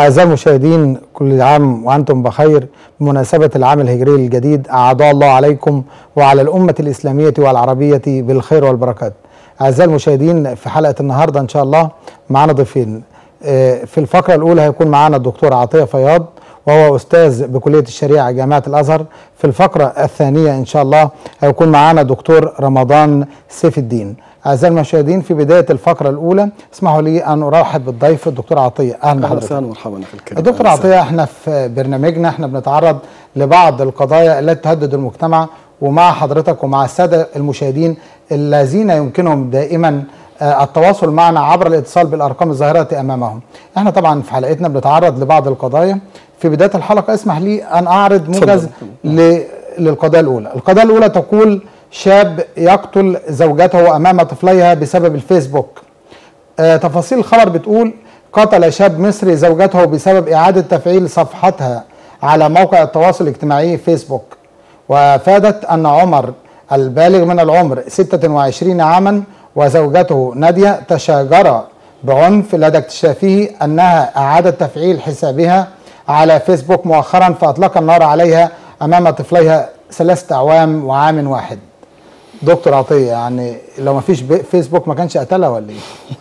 أعزائي المشاهدين كل عام وأنتم بخير بمناسبة العام الهجري الجديد أعاد الله عليكم وعلى الأمة الإسلامية والعربية بالخير والبركات أعزائي المشاهدين في حلقة النهاردة إن شاء الله معنا ضيفين آه، في الفقرة الأولى هيكون معنا الدكتور عطية فياض وهو أستاذ بكلية الشريعة جامعة الأزهر في الفقرة الثانية إن شاء الله هيكون معنا دكتور رمضان سيف الدين أعزائي المشاهدين في بداية الفقرة الأولى اسمحوا لي أن أرحب بالضيف الدكتور عطية أهلا اهلا بحضرتك وسهلا ومرحبا اخي الكريم دكتور أهلا وسهلا. عطية احنا في برنامجنا احنا بنتعرض لبعض القضايا التي تهدد المجتمع ومع حضرتك ومع السادة المشاهدين الذين يمكنهم دائما آه، التواصل معنا عبر الاتصال بالارقام الظاهرة امامهم. احنا طبعا في حلقتنا بنتعرض لبعض القضايا في بداية الحلقة اسمح لي ان اعرض موجز ل- للقضايا الاولى. القضايا الاولى تقول شاب يقتل زوجته امام طفليها بسبب الفيسبوك. آه، تفاصيل الخبر بتقول قتل شاب مصري زوجته بسبب إعادة تفعيل صفحتها على موقع التواصل الاجتماعي فيسبوك وافادت أن عمر البالغ من العمر 26 عاما وزوجته نادية تشاجرا بعنف لدى اكتشافه أنها أعادت تفعيل حسابها على فيسبوك مؤخرا فأطلق النار عليها أمام طفليها ثلاثة أعوام وعام واحد دكتور عطية يعني لو ما فيش بي- فيسبوك ما كانش قتلها ولا ايه؟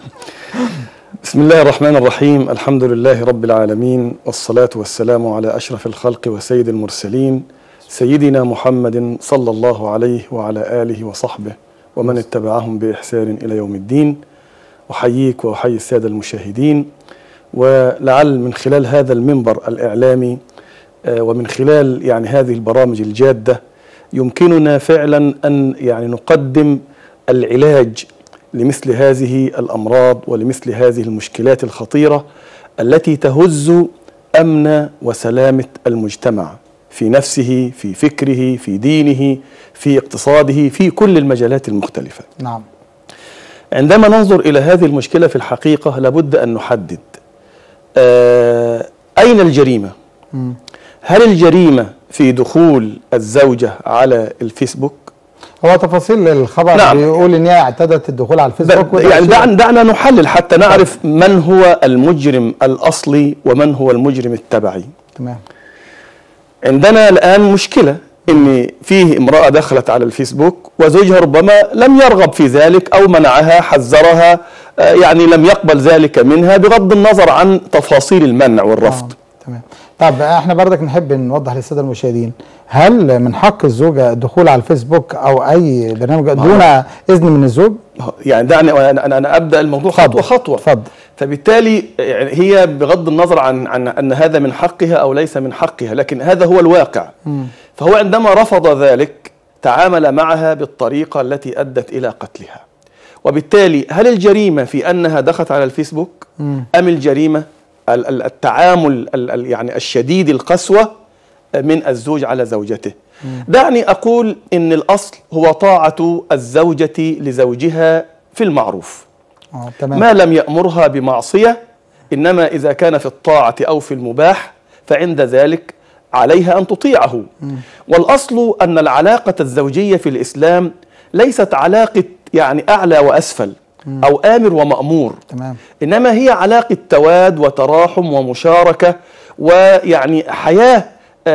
بسم الله الرحمن الرحيم الحمد لله رب العالمين والصلاة والسلام على أشرف الخلق وسيد المرسلين سيدنا محمد صلى الله عليه وعلى آله وصحبه ومن اتبعهم بإحسان إلى يوم الدين أحييك وأحيي السادة المشاهدين ولعل من خلال هذا المنبر الإعلامي آه، ومن خلال يعني هذه البرامج الجادة يمكننا فعلا أن يعني نقدم العلاج لمثل هذه الأمراض ولمثل هذه المشكلات الخطيرة التي تهز أمن وسلامة المجتمع في نفسه في فكره في دينه في اقتصاده في كل المجالات المختلفة نعم عندما ننظر إلى هذه المشكلة في الحقيقة لابد أن نحدد آه، أين الجريمة؟ مم. هل الجريمة في دخول الزوجة على الفيسبوك؟ هو تفاصيل الخبر نعم. بيقول ان هي اعتدت الدخول على الفيسبوك وده يعني شيء- دعنا, دعنا نحلل حتى نعرف من هو المجرم الأصلي ومن هو المجرم التبعي تمام عندنا الآن مشكلة إن فيه امرأة دخلت على الفيسبوك وزوجها ربما لم يرغب في ذلك أو منعها حذرها آه، يعني لم يقبل ذلك منها بغض النظر عن تفاصيل المنع والرفض آه. تمام طب احنا برضك نحب نوضح للساده المشاهدين هل من حق الزوجه الدخول على الفيسبوك او اي برنامج دون اذن من الزوج؟ يعني دعني أنا, أنا, أنا أبدأ الموضوع خطوة خطوة اتفضل فبالتالي يعني هي بغض النظر عن عن ان هذا من حقها او ليس من حقها لكن هذا هو الواقع مم. فهو عندما رفض ذلك تعامل معها بالطريقه التي ادت الى قتلها وبالتالي هل الجريمه في انها دخلت على الفيسبوك مم. ام الجريمه ال- ال- التعامل ال- ال- يعني الشديد القسوه من الزوج على زوجته دعني اقول ان الاصل هو طاعه الزوجه لزوجها في المعروف اه تمام ما لم يأمرها بمعصية إنما إذا كان في الطاعة أو في المباح فعند ذلك عليها أن تطيعه والأصل أن العلاقة الزوجية في الإسلام ليست علاقة يعني أعلى وأسفل أو آمر ومأمور تمام إنما هي علاقة تواد وتراحم ومشاركة ويعني حياة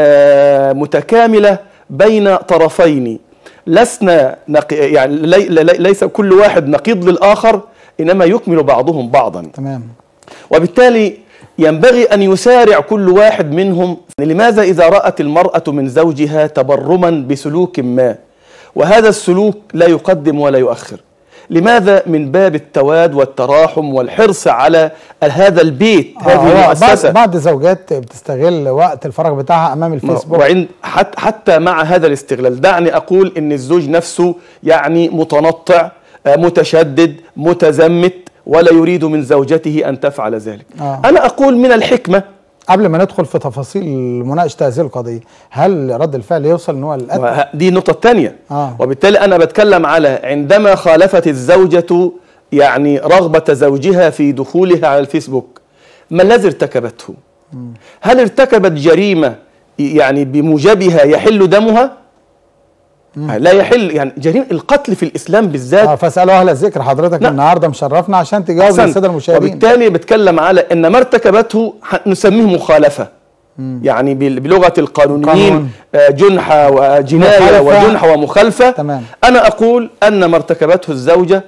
آه، متكاملة بين طرفين لسنا نق... يعني لي... لي... ليس كل واحد نقيض للآخر إنما يكمل بعضهم بعضا تمام وبالتالي ينبغي أن يسارع كل واحد منهم لماذا إذا رأت المرأة من زوجها تبرما بسلوك ما وهذا السلوك لا يقدم ولا يؤخر لماذا من باب التواد والتراحم والحرص على هذا البيت آه، هذه هو بعض المؤسسة بعض الزوجات بتستغل وقت الفراغ بتاعها امام الفيسبوك وعند حتى, حتى مع هذا الاستغلال دعني أقول أن الزوج نفسه يعني متنطع آه، متشدد متزمت ولا يريد من زوجته أن تفعل ذلك آه. أنا أقول من الحكمة قبل ما ندخل في تفاصيل مناقشه هذه القضيه هل رد الفعل يوصل ان هو القتل؟ وه- دي النقطة الثانية آه. وبالتالي أنا بتكلم على عندما خالفت الزوجة يعني رغبة زوجها في دخولها على الفيسبوك ما الذي ارتكبته هل ارتكبت جريمة يعني بموجبها يحل دمها لا يحل يعني جريمه القتل في الاسلام بالذات اه فاسالوا اهل الذكر حضرتك نعم. النهارده مشرفنا عشان تجاوب أحسنت. للساده المشاهدين وبالتالي بتكلم على ان ما ارتكبته ح- نسميه مخالفه يعني بال- بلغه القانونيين قانون. آه، جنحه وجنايه مخالفة. وجنحه ومخالفه تمام. انا اقول ان ما ارتكبته الزوجه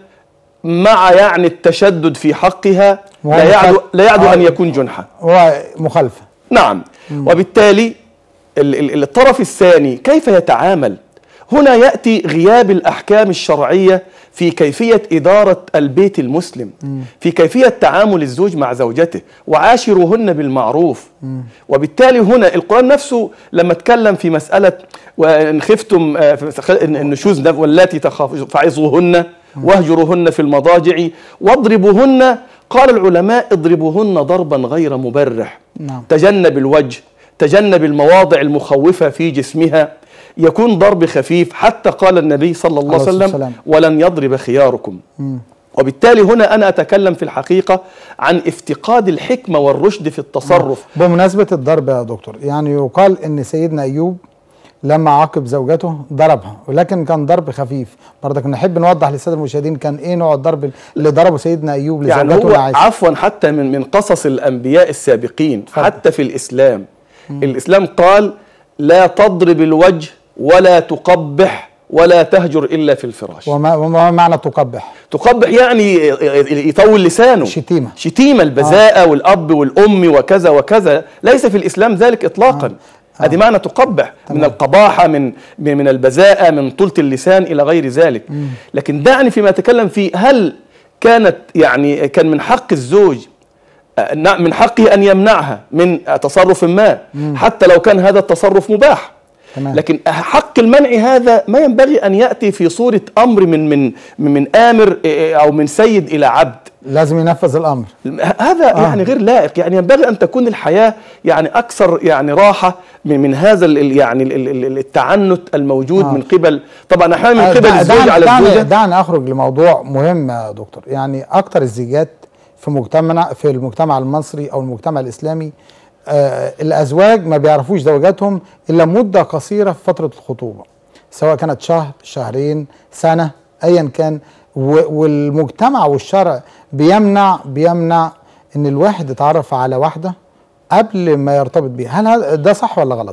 مع يعني التشدد في حقها وهو لا يعدو مخالف. لا يعدو آه. ان يكون جنحه هو مخالفه نعم وبالتالي ال- ال- الطرف الثاني كيف يتعامل هنا ياتي غياب الاحكام الشرعيه في كيفيه اداره البيت المسلم في كيفيه تعامل الزوج مع زوجته وعاشروهن بالمعروف وبالتالي هنا القران نفسه لما اتكلم في مساله وان خفتم آه، في النشوز واللاتي تخافون فعظوهن واهجروهن في المضاجع واضربوهن قال العلماء اضربوهن ضربا غير مبرح نعم. تجنب الوجه تجنب المواضع المخوفة في جسمها يكون ضرب خفيف حتى قال النبي صلى الله عليه عليه الصلاة وسلم والسلام. ولن يضرب خياركم وبالتالي هنا أنا أتكلم في الحقيقة عن افتقاد الحكمة والرشد في التصرف بمناسبه الضرب يا دكتور يعني يقال ان سيدنا ايوب لما عاقب زوجته ضربها ولكن كان ضرب خفيف برضك نحب نوضح للساده المشاهدين كان ايه نوع الضرب اللي ضربه سيدنا ايوب يعني لزوجته هو العائشه عفوا حتى من من قصص الأنبياء السابقين اتفضل. حتى في الإسلام الإسلام قال لا تضرب الوجه ولا تقبح ولا تهجر إلا في الفراش وما, وما معنى تقبح تقبح يعني يطول لسانه شتيمة. شتيمة البذاءة والأب والأم وكذا وكذا ليس في الإسلام ذلك إطلاقا آه. هذه معنى تقبح من تمام. القباحة من من من البذاءة من طولة اللسان إلى غير ذلك لكن دعني فيما أتكلم فيه هل كانت يعني كان من حق الزوج آه، نعم، من حقه أن يمنعها من تصرف ما حتى لو كان هذا التصرف مباح تمام. لكن حق المنع هذا ما ينبغي ان ياتي في صوره امر من من من امر او من سيد الى عبد لازم ينفذ الامر هذا آه. يعني غير لائق يعني ينبغي ان تكون الحياه يعني اكثر يعني راحه من, من هذا ال- يعني ال- ال- ال- التعنت الموجود آه. آه. من قبل طبعا احيانا من آه، قبل دع- الزوج دعني- على دعني- الزوجه دعني اخرج لموضوع مهم يا دكتور يعني اكتر الزيجات في مجتمعنا في المجتمع المصري او المجتمع الاسلامي آه الازواج ما بيعرفوش زوجاتهم الا مده قصيره في فتره الخطوبه سواء كانت شهر شهرين سنه ايا كان و- والمجتمع والشرع بيمنع بيمنع ان الواحد يتعرف على واحده قبل ما يرتبط بيها هل هذا ده صح ولا غلط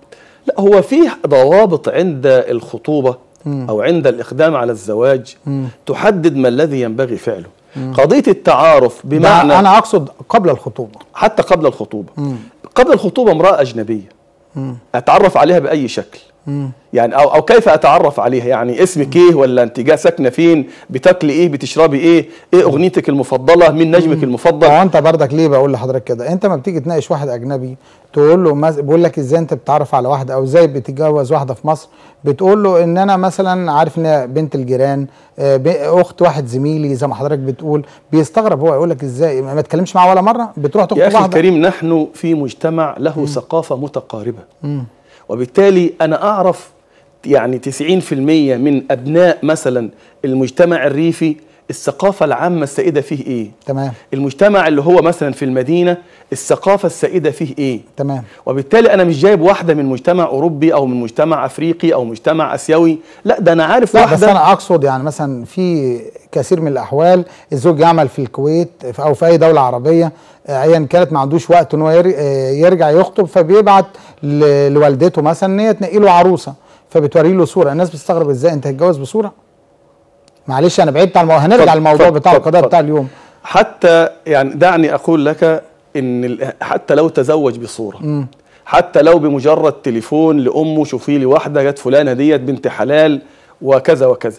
لا هو في ضوابط عند الخطوبه او عند الاقدام على الزواج تحدد ما الذي ينبغي فعله قضيه التعارف بمعنى بمعنى انا اقصد قبل الخطوبه حتى قبل الخطوبة قبل الخطوبة امرأة أجنبية أتعرف عليها بأي شكل يعني أو, أو كيف أتعرف عليها يعني اسمك إيه ولا أنت جا ساكنة فين بتاكلي إيه بتشربي إيه إيه أغنيتك المفضلة مين نجمك المفضل هو انت بردك ليه بقول لحضرتك كده انت ما بتيجي تناقش واحد اجنبي تقول له مز... بيقول لك ازاي انت بتتعرف على واحده او ازاي بتتجوز واحده في مصر بتقول له ان انا مثلا عارف ان هي بنت الجيران آه، ب- اخت واحد زميلي زي ما حضرتك بتقول بيستغرب هو يقول لك ازاي ما تكلمش معاه ولا مره بتروح يا تخطب أخي واحده الكريم نحن في مجتمع له ثقافة متقاربة وبالتالي أنا أعرف يعني 90% من أبناء مثلا المجتمع الريفي الثقافة العامة السائدة فيه إيه تمام المجتمع اللي هو مثلا في المدينة الثقافة السائدة فيه إيه تمام وبالتالي انا مش جايب واحده من مجتمع اوروبي او من مجتمع افريقي او مجتمع اسيوي لا ده انا عارف لا بس واحده انا اقصد يعني مثلا في كثير من الاحوال الزوج يعمل في الكويت في- او في اي دوله عربيه آه، ايا كانت ما عندوش وقت ان هو ير- آه، يرجع يخطب فبيبعت ل- لوالدته مثلا ان هي تنقي له عروسه فبتوري له صوره الناس بتستغرب ازاي انت هتتجوز بصوره معلش انا بعدت عن الموضوع هنرجع اتفضل، للموضوع اتفضل، بتاع اتفضل، القضاء بتاع اتفضل. اليوم حتى يعني دعني اقول لك ان ال- حتى لو تزوج بصوره حتى لو بمجرد تليفون لامه شوفي لي واحده جت فلانه ديت بنت حلال وكذا وكذا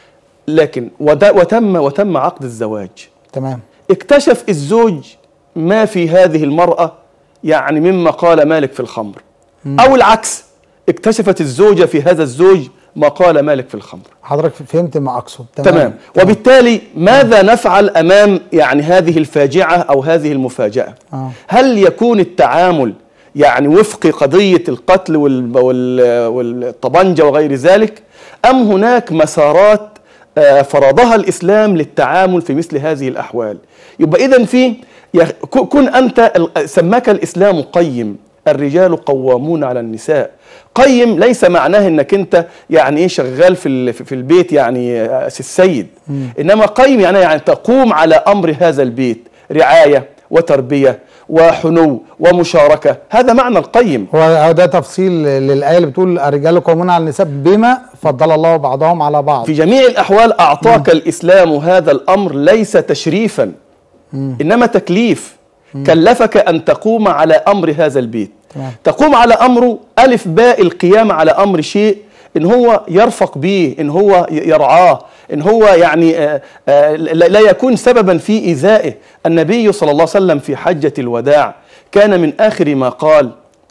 لكن وده وتم وتم عقد الزواج تمام اكتشف الزوج ما في هذه المرأة يعني مما قال مالك في الخمر أو العكس اكتشفت الزوجة في هذا الزوج ما قال مالك في الخمر حضرتك فهمت ما اقصد تمام, تمام. وبالتالي ماذا نفعل أمام يعني هذه الفاجعة أو هذه المفاجأة آه. هل يكون التعامل يعني وفق قضية القتل وال- وال- والطبنجة وغير ذلك أم هناك مسارات آه، فرضها الإسلام للتعامل في مثل هذه الأحوال يبقى إذا في يخ- ك- كن أنت ال- سماك الإسلام قيم الرجال قوامون على النساء قيم ليس معناه انك انت يعني ايه شغال في ال- في البيت يعني آه، السيد انما قيم يعني يعني تقوم على امر هذا البيت رعايه وتربيه وحنو ومشاركه هذا معنى القيم هو هو ده تفصيل للايه اللي بتقول الرجال قوامون على النساء بما فضل الله بعضهم على بعض في جميع الأحوال أعطاك الإسلام هذا الأمر ليس تشريفا إنما تكليف كلفك أن تقوم على أمر هذا البيت تمام. تقوم على أمره ألف باء القيام على أمر شيء إن هو يرفق به إن هو ي- يرعاه إن هو يعني آه، آه، لا لا يكون سببا في إيذائه النبي صلى الله عليه وسلم في حجة الوداع كان من آخر ما قال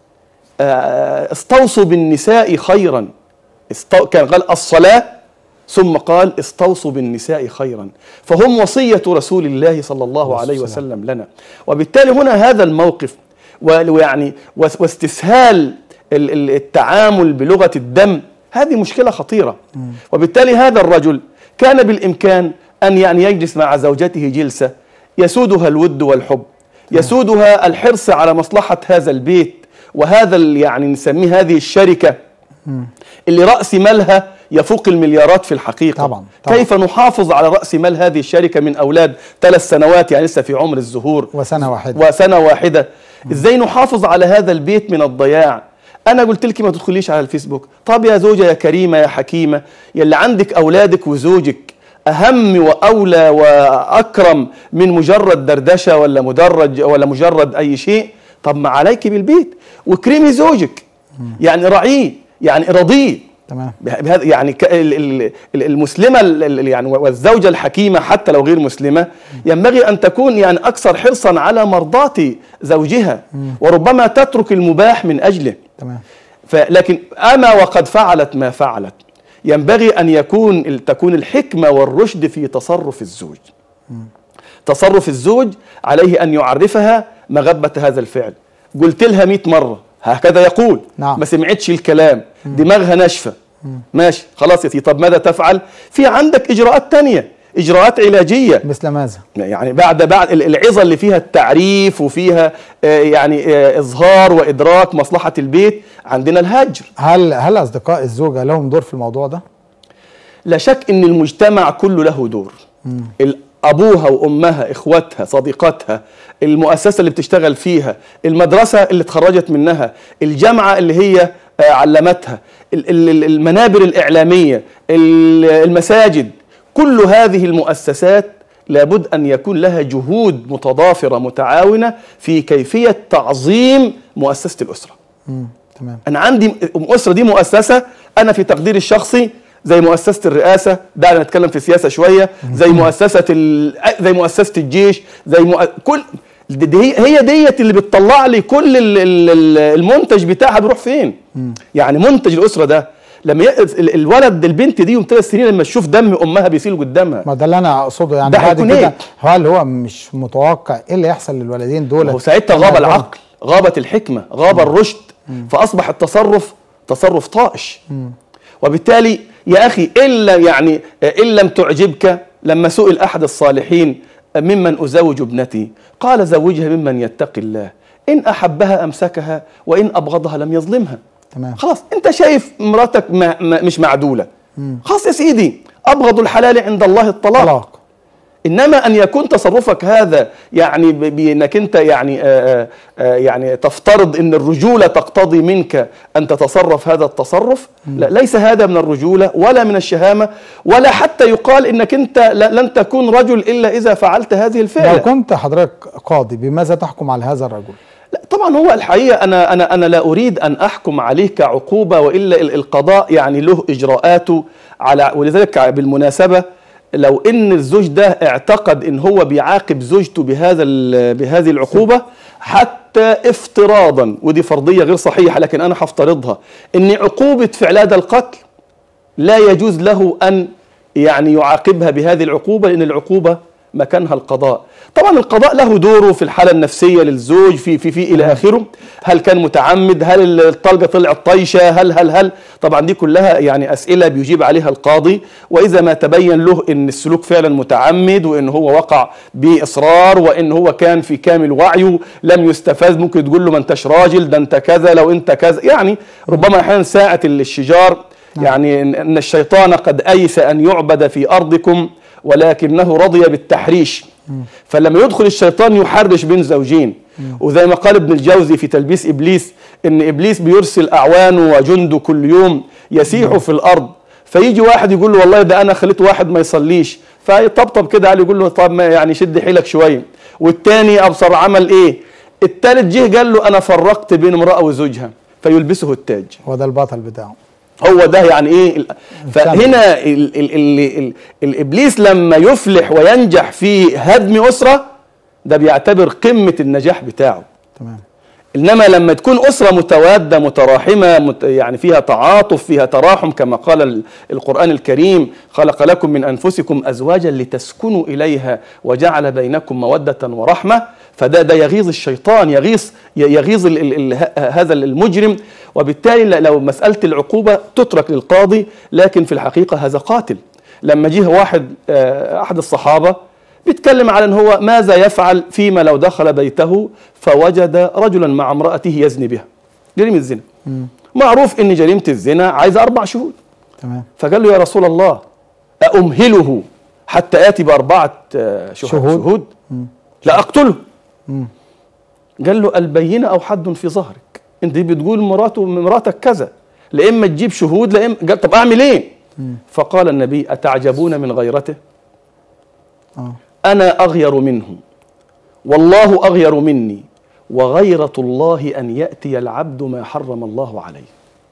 آه، استوصوا بالنساء خيرا استو... كان قال الصلاة ثم قال استوصوا بالنساء خيرا فهم وصية رسول الله صلى الله عليه وسلم لنا وبالتالي هنا هذا الموقف و- ويعني واس- واستسهال ال- ال- التعامل بلغة الدم هذه مشكلة خطيرة وبالتالي هذا الرجل كان بالإمكان أن يعني يجلس مع زوجته جلسة يسودها الود والحب يسودها الحرص على مصلحة هذا البيت وهذا ال- يعني نسميه هذه الشركة اللي رأس مالها يفوق المليارات في الحقيقة طبعاً، طبعاً. كيف نحافظ على رأس مال هذه الشركة من أولاد ثلاث سنوات يعني لسه في عمر الزهور وسنه واحده وسنة واحدة ازاي نحافظ على هذا البيت من الضياع انا قلت لك ما تدخليش على الفيسبوك طب يا زوجة يا كريمة يا حكيمة يلي عندك اولادك وزوجك اهم واولى واكرم من مجرد دردشة ولا مدرج ولا مجرد اي شيء طب ما عليك بالبيت واكرمي زوجك يعني رعيه يعني رضيه تمام بهذا يعني ك- ال- ال- ال- المسلمه ال- ال- يعني والزوجه الحكيمه حتى لو غير مسلمه ينبغي ان تكون يعني اكثر حرصا على مرضاه زوجها وربما تترك المباح من اجله تمام فلكن اما وقد فعلت ما فعلت ينبغي ان يكون تكون الحكمه والرشد في تصرف الزوج تصرف الزوج عليه ان يعرفها مغبه هذا الفعل قلت لها 100 مره هكذا يقول نعم. ما سمعتش الكلام دماغها ناشفه ماشي خلاص يا سيدي طب ماذا تفعل في عندك اجراءات تانية اجراءات علاجيه مثل ماذا يعني بعد بعد ال- العظه اللي فيها التعريف وفيها آه، يعني آه، اظهار وادراك مصلحه البيت عندنا الهجر هل هل اصدقاء الزوجه لهم دور في الموضوع ده لا شك ان المجتمع كله له دور ال- ابوها وامها اخواتها صديقاتها المؤسسه اللي بتشتغل فيها المدرسه اللي اتخرجت منها الجامعه اللي هي آه، علمتها ال- ال- ال- المنابر الاعلاميه ال- المساجد كل هذه المؤسسات لابد ان يكون لها جهود متضافره متعاونه في كيفيه تعظيم مؤسسه الاسره مم. تمام انا عندي الاسره دي مؤسسه انا في تقديري الشخصي زي مؤسسه الرئاسه دعنا نتكلم في السياسه شويه زي مؤسسه ال... زي مؤسسه الجيش زي مؤ... كل دي دي هي هي ديت اللي بتطلع لي كل ال- ال- ال- المنتج بتاعها بيروح فين يعني منتج الاسره ده لما ي... ال- الولد البنت دي يوم ثلاث سنين لما تشوف دم امها بيسيل قدامها ما ده اللي انا اقصده يعني ده بعد هيكون كده إيه؟ هل هو مش متوقع ايه اللي يحصل للولدين دول هو ساعتها غاب العقل غابت الحكمة غاب الرشد فأصبح التصرف تصرف طائش وبالتالي يا أخي إلا يعني إن لم تعجبك لما سئل أحد الصالحين ممن أزوج ابنتي قال زوجها ممن يتقي الله إن أحبها أمسكها وإن أبغضها لم يظلمها تمام خلاص أنت شايف مراتك ما ما مش معدولة خلاص يا سيدي أبغض الحلال عند الله الطلاق طلاق انما ان يكون تصرفك هذا يعني ب- بانك انت يعني آآ آآ يعني تفترض ان الرجوله تقتضي منك ان تتصرف هذا التصرف لا ليس هذا من الرجوله ولا من الشهامه ولا حتى يقال انك انت ل- لن تكون رجل الا اذا فعلت هذه لو الفعله كنت حضرتك قاضي بماذا تحكم على هذا الرجل لا طبعا هو الحقيقه انا انا انا لا اريد ان احكم عليه كعقوبه والا ال- القضاء يعني له اجراءاته على ولذلك بالمناسبه لو ان الزوج ده اعتقد ان هو بيعاقب زوجته بهذا ال- بهذه العقوبه حتى افتراضا ودي فرضيه غير صحيحه لكن انا هفترضها ان عقوبه فعل هذا القتل لا يجوز له ان يعني يعاقبها بهذه العقوبه لان العقوبه مكانها القضاء طبعا القضاء له دوره في الحالة النفسية للزوج في في في إلى آخره هل كان متعمد هل الطلقة طلعت طيشة هل هل هل طبعا دي كلها يعني أسئلة بيجيب عليها القاضي وإذا ما تبين له أن السلوك فعلا متعمد وأن هو وقع بإصرار وأن هو كان في كامل وعيه لم يستفز ممكن تقول له ما أنتش راجل ده أنت كذا لو أنت كذا يعني ربما أحيانا ساعة الشجار يعني ان الشيطان قد ايس ان يعبد في ارضكم ولكنه رضي بالتحريش فلما يدخل الشيطان يحرش بين زوجين وزي ما قال ابن الجوزي في تلبيس ابليس ان ابليس بيرسل اعوانه وجنده كل يوم يسيحوا في الارض فيجي واحد يقول له والله ده انا خليت واحد ما يصليش فيطبطب كده عليه يقول له طب ما يعني شد حيلك شويه والتاني ابصر عمل ايه التالت جه قال له انا فرقت بين امراه وزوجها فيلبسه التاج هو ده البطل بتاعه هو ده يعني ايه ال- فهنا ال ال ال ال الابليس لما يفلح وينجح في هدم اسره ده بيعتبر قمه النجاح بتاعه تمام انما لما تكون اسره متواده متراحمه مت يعني فيها تعاطف فيها تراحم كما قال ال- القران الكريم خلق لكم من انفسكم ازواجا لتسكنوا اليها وجعل بينكم موده ورحمه فده ده يغيظ الشيطان يغيظ يغيظ ال ال ال ه- هذا المجرم وبالتالي ل- لو مساله العقوبه تترك للقاضي لكن في الحقيقه هذا قاتل لما جه واحد آه، احد الصحابه بيتكلم على ان هو ماذا يفعل فيما لو دخل بيته فوجد رجلا مع امرأته يزني بها جريمة الزنا معروف ان جريمة الزنا عايزة اربع شهود تمام فقال له يا رسول الله أأمهله حتى آتي بأربعة آه، شهود, شهود. شهود لا أقتله قال له البينة أو حد في ظهرك أنت بتقول مراته مراتك كذا لا إما تجيب شهود لا إما قال طب أعمل إيه فقال النبي أتعجبون من غيرته اه أنا أغير منه والله أغير مني وغيرة الله أن يأتي العبد ما حرم الله عليه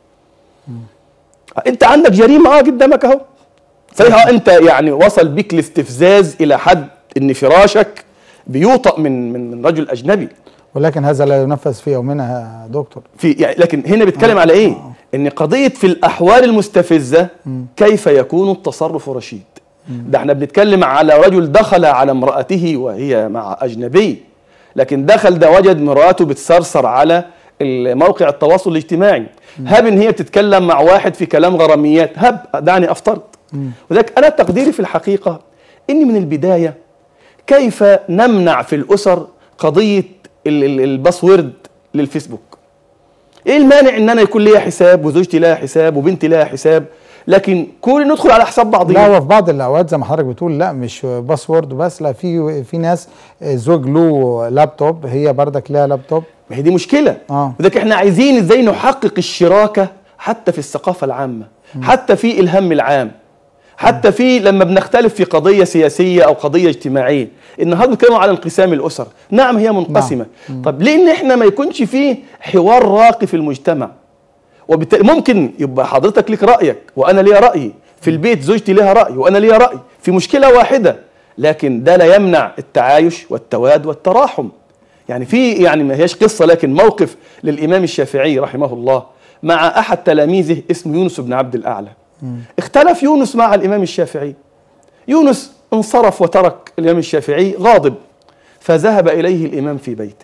أنت عندك جريمة آه قدامك أهو صحيح أنت يعني وصل بك الاستفزاز إلى حد إن فراشك بيوطأ من من من رجل أجنبي ولكن هذا لا ينفذ في يومنا يا دكتور في يعني لكن هنا بيتكلم على ايه؟ ان قضيه في الاحوال المستفزه كيف يكون التصرف رشيد؟ ده احنا بنتكلم على رجل دخل على امراته وهي مع اجنبي لكن دخل ده وجد مراته بتسرسر على موقع التواصل الاجتماعي هب ان هي بتتكلم مع واحد في كلام غراميات هب دعني افترض وذلك انا تقديري في الحقيقه اني من البدايه كيف نمنع في الاسر قضيه ال- ال- الباسورد للفيسبوك ايه المانع ان انا يكون ليا حساب وزوجتي لها حساب وبنتي لها حساب لكن كل ندخل على حساب لا بعضينا هو في بعض الاوقات زي ما حضرتك بتقول لا مش باسورد بس لا في في ناس زوج له لابتوب هي بردك لها لابتوب ما هي دي مشكله اه وذلك احنا عايزين ازاي نحقق الشراكه حتى في الثقافه العامه حتى في الهم العام حتى في لما بنختلف في قضيه سياسيه او قضيه اجتماعيه النهارده بنتكلم على انقسام الاسر نعم هي منقسمه طب ليه ان احنا ما يكونش فيه حوار راقي في المجتمع وبالتالي ممكن يبقى حضرتك ليك رايك وانا ليا رايي في البيت زوجتي ليها راي وانا ليا راي في مشكله واحده لكن ده لا يمنع التعايش والتواد والتراحم يعني في يعني ما هيش قصه لكن موقف للامام الشافعي رحمه الله مع احد تلاميذه اسمه يونس بن عبد الاعلى اختلف يونس مع الامام الشافعي يونس انصرف وترك الامام الشافعي غاضب فذهب اليه الامام في بيته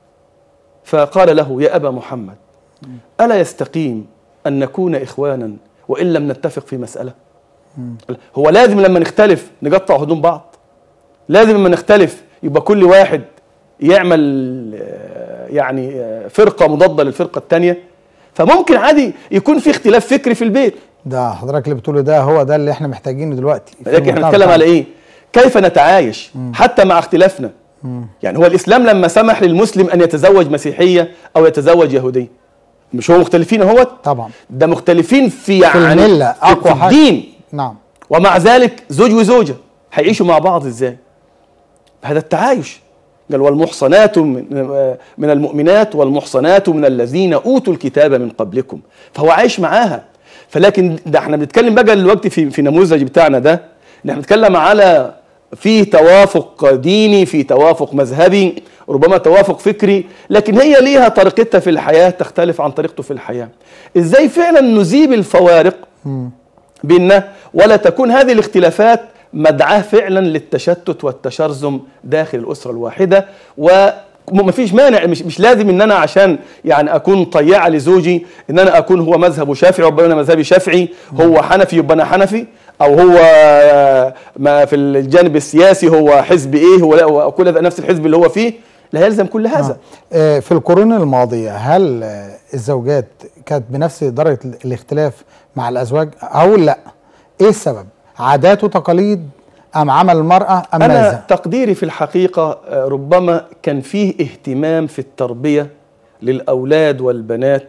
فقال له يا ابا محمد الا يستقيم ان نكون اخوانا وان لم نتفق في مساله هو لازم لما نختلف نقطع هدوم بعض لازم لما نختلف يبقى كل واحد يعمل آه، يعني آه، فرقه مضاده للفرقه الثانيه فممكن عادي يكون في اختلاف فكري في البيت ده حضرتك اللي بتقوله ده هو ده اللي احنا محتاجينه دلوقتي في لكن احنا المجتمع بنتكلم على بتاعنا. ايه كيف نتعايش حتى مع اختلافنا يعني هو الاسلام لما سمح للمسلم ان يتزوج مسيحيه او يتزوج يهوديه مش هو مختلفين اهوت طبعا ده مختلفين في يعني الملة، في- أقوى في حاجة. الدين نعم ومع ذلك زوج وزوجة هيعيشوا مع بعض ازاي هذا التعايش قال والمحصنات من من المؤمنات والمحصنات من الذين اوتوا الكتاب من قبلكم فهو عايش معاها فلكن ده احنا بنتكلم بقى دلوقتي في في نموذج بتاعنا ده ان احنا بنتكلم على في توافق ديني في توافق مذهبي ربما توافق فكري لكن هي ليها طريقتها في الحياه تختلف عن طريقته في الحياه ازاي فعلا نذيب الفوارق بيننا ولا تكون هذه الاختلافات مدعاه فعلا للتشتت والتشرذم داخل الاسره الواحده وما فيش مانع مش مش لازم ان انا عشان يعني اكون طيعه لزوجي ان انا اكون هو مذهبه شافعي وابقى انا مذهبي شافعي هو حنفي يبقى انا حنفي او هو ما في الجانب السياسي هو حزب ايه هو لا هو كل هذا نفس الحزب اللي هو فيه لا يلزم كل هذا آه، في القرون الماضية هل آه، الزوجات كانت بنفس درجة ال- الاختلاف مع الأزواج أو لا إيه السبب عادات وتقاليد أم عمل المرأة أم أنا ماذا تقديري في الحقيقة آه، ربما كان فيه اهتمام في التربية للأولاد والبنات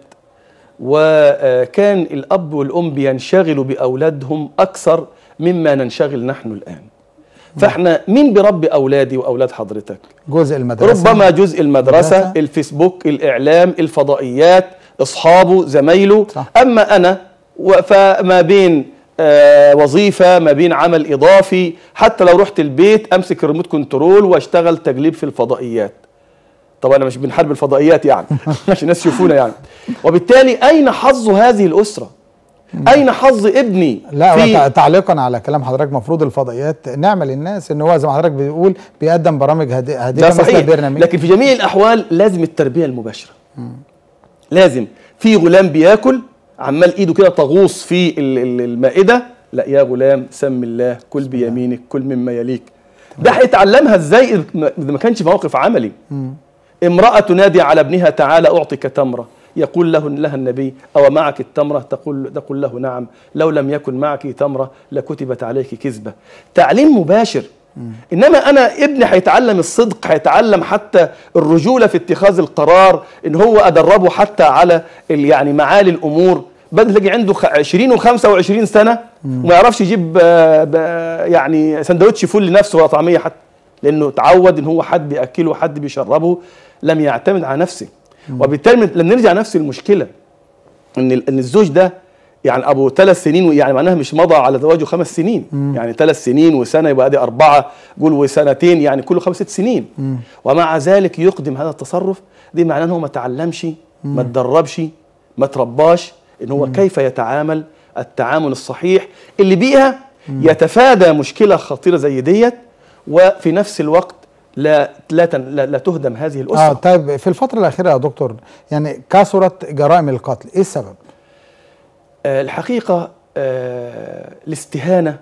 وكان الأب والأم بينشغلوا بأولادهم أكثر مما ننشغل نحن الآن فاحنا مين بربي أولادي وأولاد حضرتك جزء المدرسة ربما جزء المدرسة المدرسة. الفيسبوك الإعلام الفضائيات أصحابه زمايله صح. أما أنا و- فما بين آه، وظيفة ما بين عمل إضافي حتى لو رحت البيت أمسك الريموت كنترول واشتغل تجليب في الفضائيات طبعا أنا مش بنحارب الفضائيات يعني عشان الناس يشوفونا يعني وبالتالي أين حظ هذه الأسرة أين حظ ابني لا في وتع- تعليقا على كلام حضرتك مفروض الفضائيات نعمل الناس ان هو زي ما حضرتك بيقول بيقدم برامج هادئه ده هادئه صحيح مثل برنامج لكن في جميع الاحوال لازم التربيه المباشره لازم في غلام بياكل عمال ايده كده تغوص في ال- ال- المائده لا يا غلام سم الله كل بيمينك كل مما يليك ده هيتعلمها ازاي إذا ما- إذا ما كانش موقف عملي امراه تنادي على ابنها تعالى اعطيك تمره يقول له لها النبي او معك التمره تقول تقول له نعم لو لم يكن معك تمره لكتبت عليك كذبه تعليم مباشر انما انا ابني هيتعلم الصدق هيتعلم حتى الرجوله في اتخاذ القرار ان هو ادربه حتى على ال- يعني معالي الامور بدل تلاقي عنده خ- 20 و25 سنه وما يعرفش يجيب آه، ب- يعني سندوتش فول لنفسه ولا طعميه حتى لانه تعود ان هو حد بياكله حد بيشربه لم يعتمد على نفسه وبالتالي لما نرجع نفس المشكله ان ال- ان الزوج ده يعني ابو ثلاث سنين يعني معناها مش مضى على زواجه خمس سنين يعني ثلاث سنين وسنه يبقى ادي اربعه قول وسنتين يعني كله خمس ست سنين ومع ذلك يقدم هذا التصرف دي معناه ان هو ما تعلمش ما تدربش ما ترباش ان هو كيف يتعامل التعامل الصحيح اللي بيها يتفادى مشكله خطيره زي ديت وفي نفس الوقت لا لا تن- لا, لا تهدم هذه الاسره اه طيب في الفتره الاخيره يا دكتور يعني كثرت جرائم القتل ايه السبب آه، الحقيقة آه، الاستهانة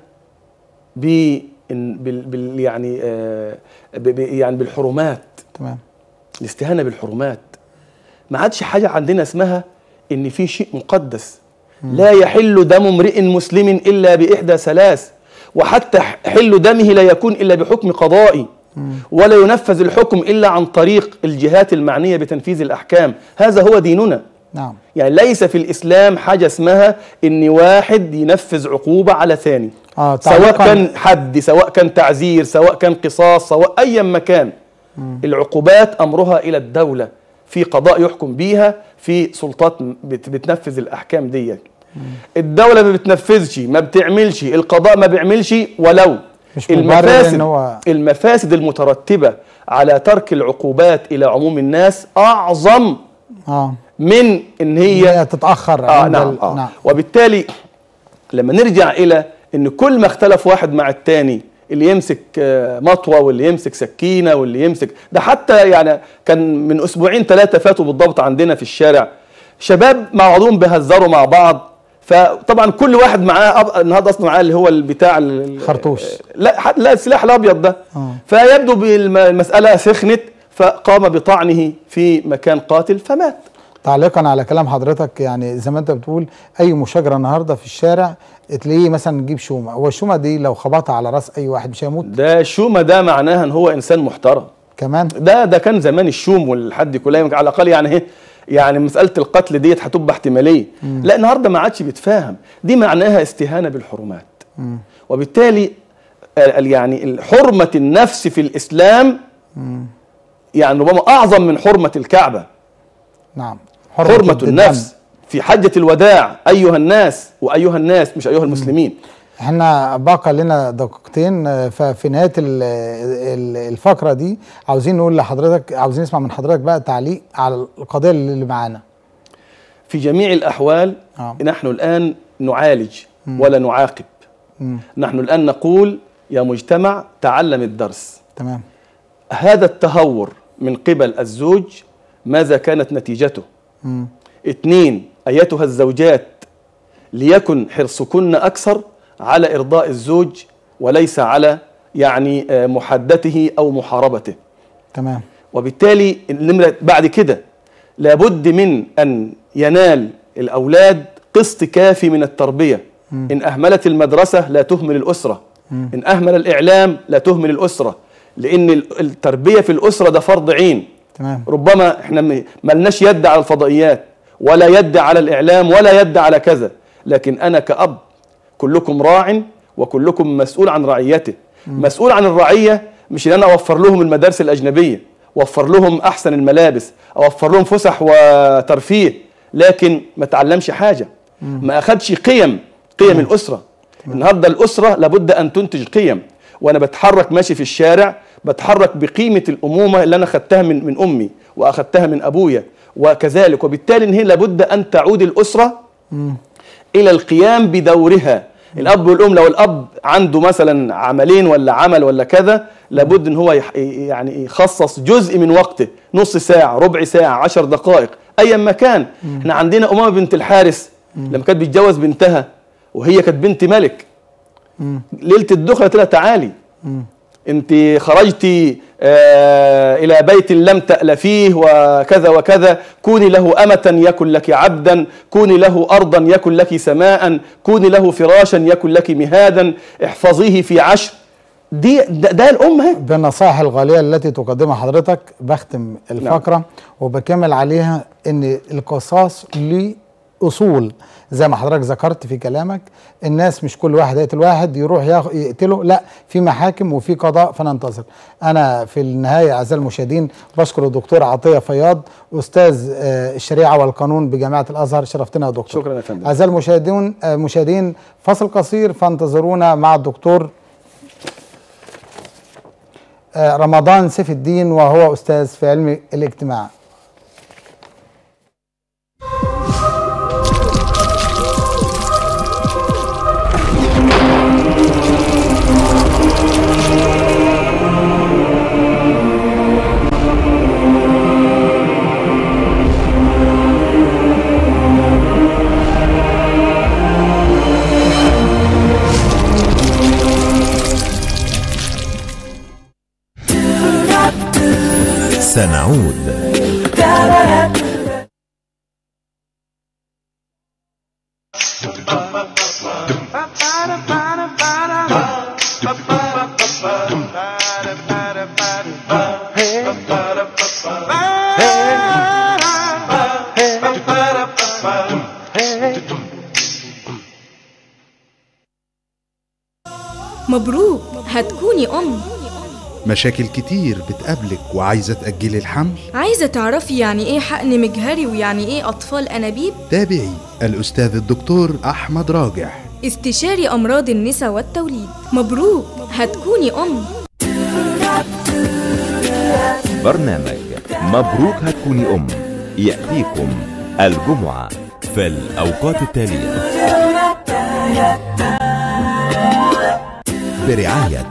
ب إن- بال بال- يعني آه، ب- ب- يعني بالحرمات تمام الاستهانة بالحرمات ما عادش حاجة عندنا اسمها إن في شيء مقدس لا يحل دم امرئ مسلم إلا بإحدى ثلاث وحتى حل دمه لا يكون إلا بحكم قضائي ولا ينفذ الحكم إلا عن طريق الجهات المعنية بتنفيذ الأحكام هذا هو ديننا نعم يعني ليس في الاسلام حاجه اسمها ان واحد ينفذ عقوبه على ثاني اه سواء تعليقاً- كان حد سواء كان تعزير سواء كان قصاص سواء ايا ما كان العقوبات امرها الى الدوله في قضاء يحكم بيها في سلطات بت- بتنفذ الاحكام دي الدوله ما بتنفذش ما بتعملش القضاء ما بيعملش ولو مش مبرر المفاسد إن هو- المفاسد المترتبه على ترك العقوبات الى عموم الناس اعظم اه من ان هي هي تتاخر آه عند نعم, ال- آه. نعم وبالتالي لما نرجع الى ان كل ما اختلف واحد مع التاني اللي يمسك آه، مطوه واللي يمسك سكينه واللي يمسك ده حتى يعني كان من اسبوعين ثلاثه فاتوا بالضبط عندنا في الشارع شباب مع بعضهم بيهزروا مع بعض فطبعا كل واحد معاه أب- النهارده اصلا معاه اللي هو بتاع خرطوش. لا ح- لا السلاح الابيض ده آه. فيبدو بالمساله سخنت فقام بطعنه في مكان قاتل فمات تعليقا على كلام حضرتك يعني زي ما انت بتقول اي مشاجره النهارده في الشارع تلاقيه مثلا نجيب شومه هو الشومه دي لو خبطها على راس اي واحد مش هيموت ده الشومه ده معناها ان هو انسان محترم كمان ده ده كان زمان الشوم والحد كلها على الاقل يعني ايه يعني مساله القتل ديت هتبقى احتماليه لا النهارده ما عادش بيتفاهم دي معناها استهانه بالحرمات وبالتالي ال- ال- يعني حرمه النفس في الاسلام يعني ربما اعظم من حرمه الكعبه نعم حرمه الدم. النفس في حجه الوداع ايها الناس وايها الناس مش ايها المسلمين احنا بقى لنا دقيقتين آه، ففي نهايه ال- ال- الفقره دي عاوزين نقول لحضرتك عاوزين نسمع من حضرتك بقى تعليق على القضيه اللي معانا في جميع الأحوال آه. نحن الآن نعالج ولا نعاقب مم. نحن الآن نقول يا مجتمع تعلم الدرس تمام هذا التهور من قبل الزوج ماذا كانت نتيجته مم. اثنين أيتها الزوجات ليكن حرصكن أكثر على إرضاء الزوج وليس على يعني آه، محدته أو محاربته تمام وبالتالي النمرة بعد كده لابد من أن ينال الأولاد قسط كافي من التربية إن أهملت المدرسة لا تهمل الأسرة إن أهمل الإعلام لا تهمل الأسرة لأن ال- التربية في الأسرة ده فرض عين تمام ربما احنا م- ملناش يد على الفضائيات ولا يد على الإعلام ولا يد على كذا لكن أنا كأب كلكم راع وكلكم مسؤول عن رعيته مسؤول عن الرعية مش ان انا اوفر لهم المدارس الاجنبيه اوفر لهم احسن الملابس اوفر لهم فسح وترفيه لكن ما تعلمش حاجه ما اخدش قيم قيم الاسره النهارده الاسره لابد ان تنتج قيم وانا بتحرك ماشي في الشارع بتحرك بقيمه الامومه اللي انا خدتها من من امي واخدتها من ابويا وكذلك وبالتالي ان هي لابد ان تعود الاسره الى القيام بدورها الاب والام لو الاب عنده مثلا عملين ولا عمل ولا كذا لابد ان هو يح- يعني يخصص جزء من وقته نص ساعه ربع ساعه عشر دقائق ايا ما كان احنا عندنا امامه بنت الحارس لما كانت بتجوز بنتها وهي كانت بنت ملك ليله الدخله قالت لها تعالي انت خرجتي آه الى بيت لم تألفيه وكذا وكذا كوني له أمة يكن لك عبدا كوني له أرضا يكن لك سماء كوني له فراشا يكن لك مهادا احفظيه في عشر دي ده, ده الأم اهي بالنصائح الغالية التي تقدمها حضرتك بختم الفقرة وبكمل عليها ان القصاص ليه اصول زي ما حضرتك ذكرت في كلامك الناس مش كل واحد يقتل واحد يروح ياخ- يقتله لا في محاكم وفي قضاء فننتظر انا في النهايه اعزائي المشاهدين بشكر الدكتور عطيه فياض استاذ آه، الشريعه والقانون بجامعه الازهر شرفتنا يا دكتور شكرا يا فندم. اعزائي المشاهدين آه، مشاهدين فصل قصير فانتظرونا مع الدكتور آه، رمضان سيف الدين وهو استاذ في علم الاجتماع سنعود مبروك هتكوني أم مشاكل كتير بتقابلك وعايزة تأجلي الحمل عايزة تعرفي يعني إيه حقن مجهري ويعني إيه أطفال أنابيب تابعي الأستاذ الدكتور أحمد راجح استشاري أمراض النساء والتوليد مبروك هتكوني أم برنامج مبروك هتكوني أم يأتيكم الجمعة في الأوقات التالية برعاية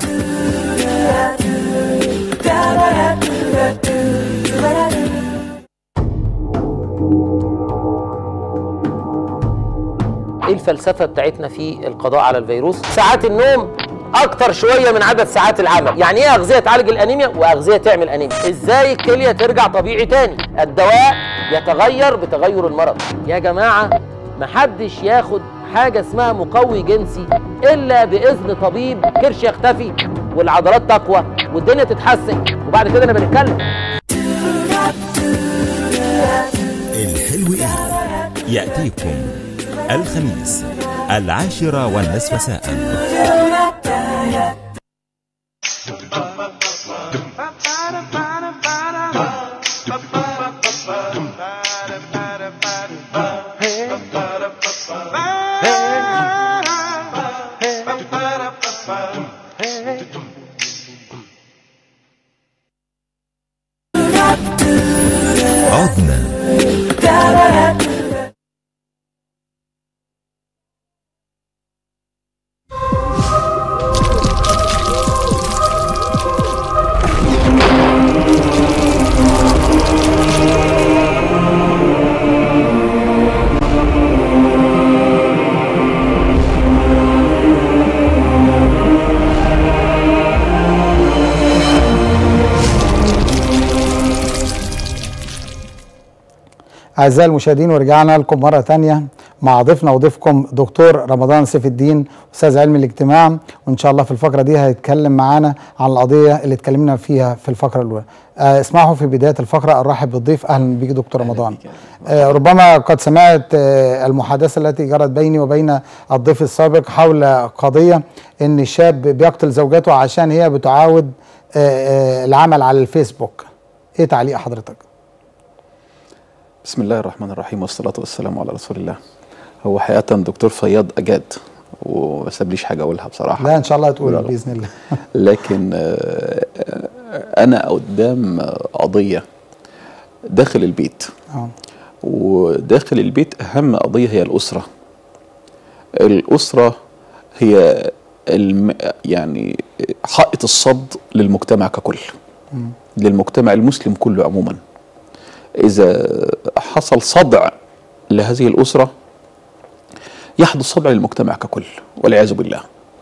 ايه الفلسفه بتاعتنا في القضاء على الفيروس ساعات النوم اكتر شويه من عدد ساعات العمل يعني ايه اغذيه تعالج الانيميا واغذيه تعمل انيميا ازاي الكليه ترجع طبيعي تاني الدواء يتغير بتغير المرض يا جماعه محدش ياخد حاجه اسمها مقوي جنسي الا باذن طبيب كرش يختفي والعضلات تقوى والدنيا تتحسن وبعد كده انا بنتكلم الحلو إيه يأتيكم الخميس العاشرة والنصف ساء عدنا أعزائي المشاهدين ورجعنا لكم مرة تانية مع ضيفنا وضيفكم دكتور رمضان سيف الدين أستاذ علم الاجتماع وإن شاء الله في الفقرة دي هيتكلم معانا عن القضية اللي اتكلمنا فيها في الفقرة الأولى آه اسمحوا في بداية الفقرة أرحب بالضيف أهلا بك دكتور رمضان آه ربما قد سمعت آه المحادثة التي جرت بيني وبين الضيف السابق حول قضية إن الشاب بيقتل زوجته عشان هي بتعاود آه آه العمل على الفيسبوك إيه تعليق حضرتك؟ بسم الله الرحمن الرحيم والصلاة والسلام على رسول الله هو حقيقة دكتور فياض أجاد وما سابليش حاجة أقولها بصراحة لا إن شاء الله هتقول بالرغم. بإذن الله لكن آه، آه، أنا قدام آه، قضية داخل البيت آه. وداخل البيت أهم قضية هي الأسرة الأسرة هي الم... يعني حائط الصد للمجتمع ككل للمجتمع المسلم كله عموما إذا حصل صدع لهذه الأسرة يحدث صدع للمجتمع ككل والعياذ بالله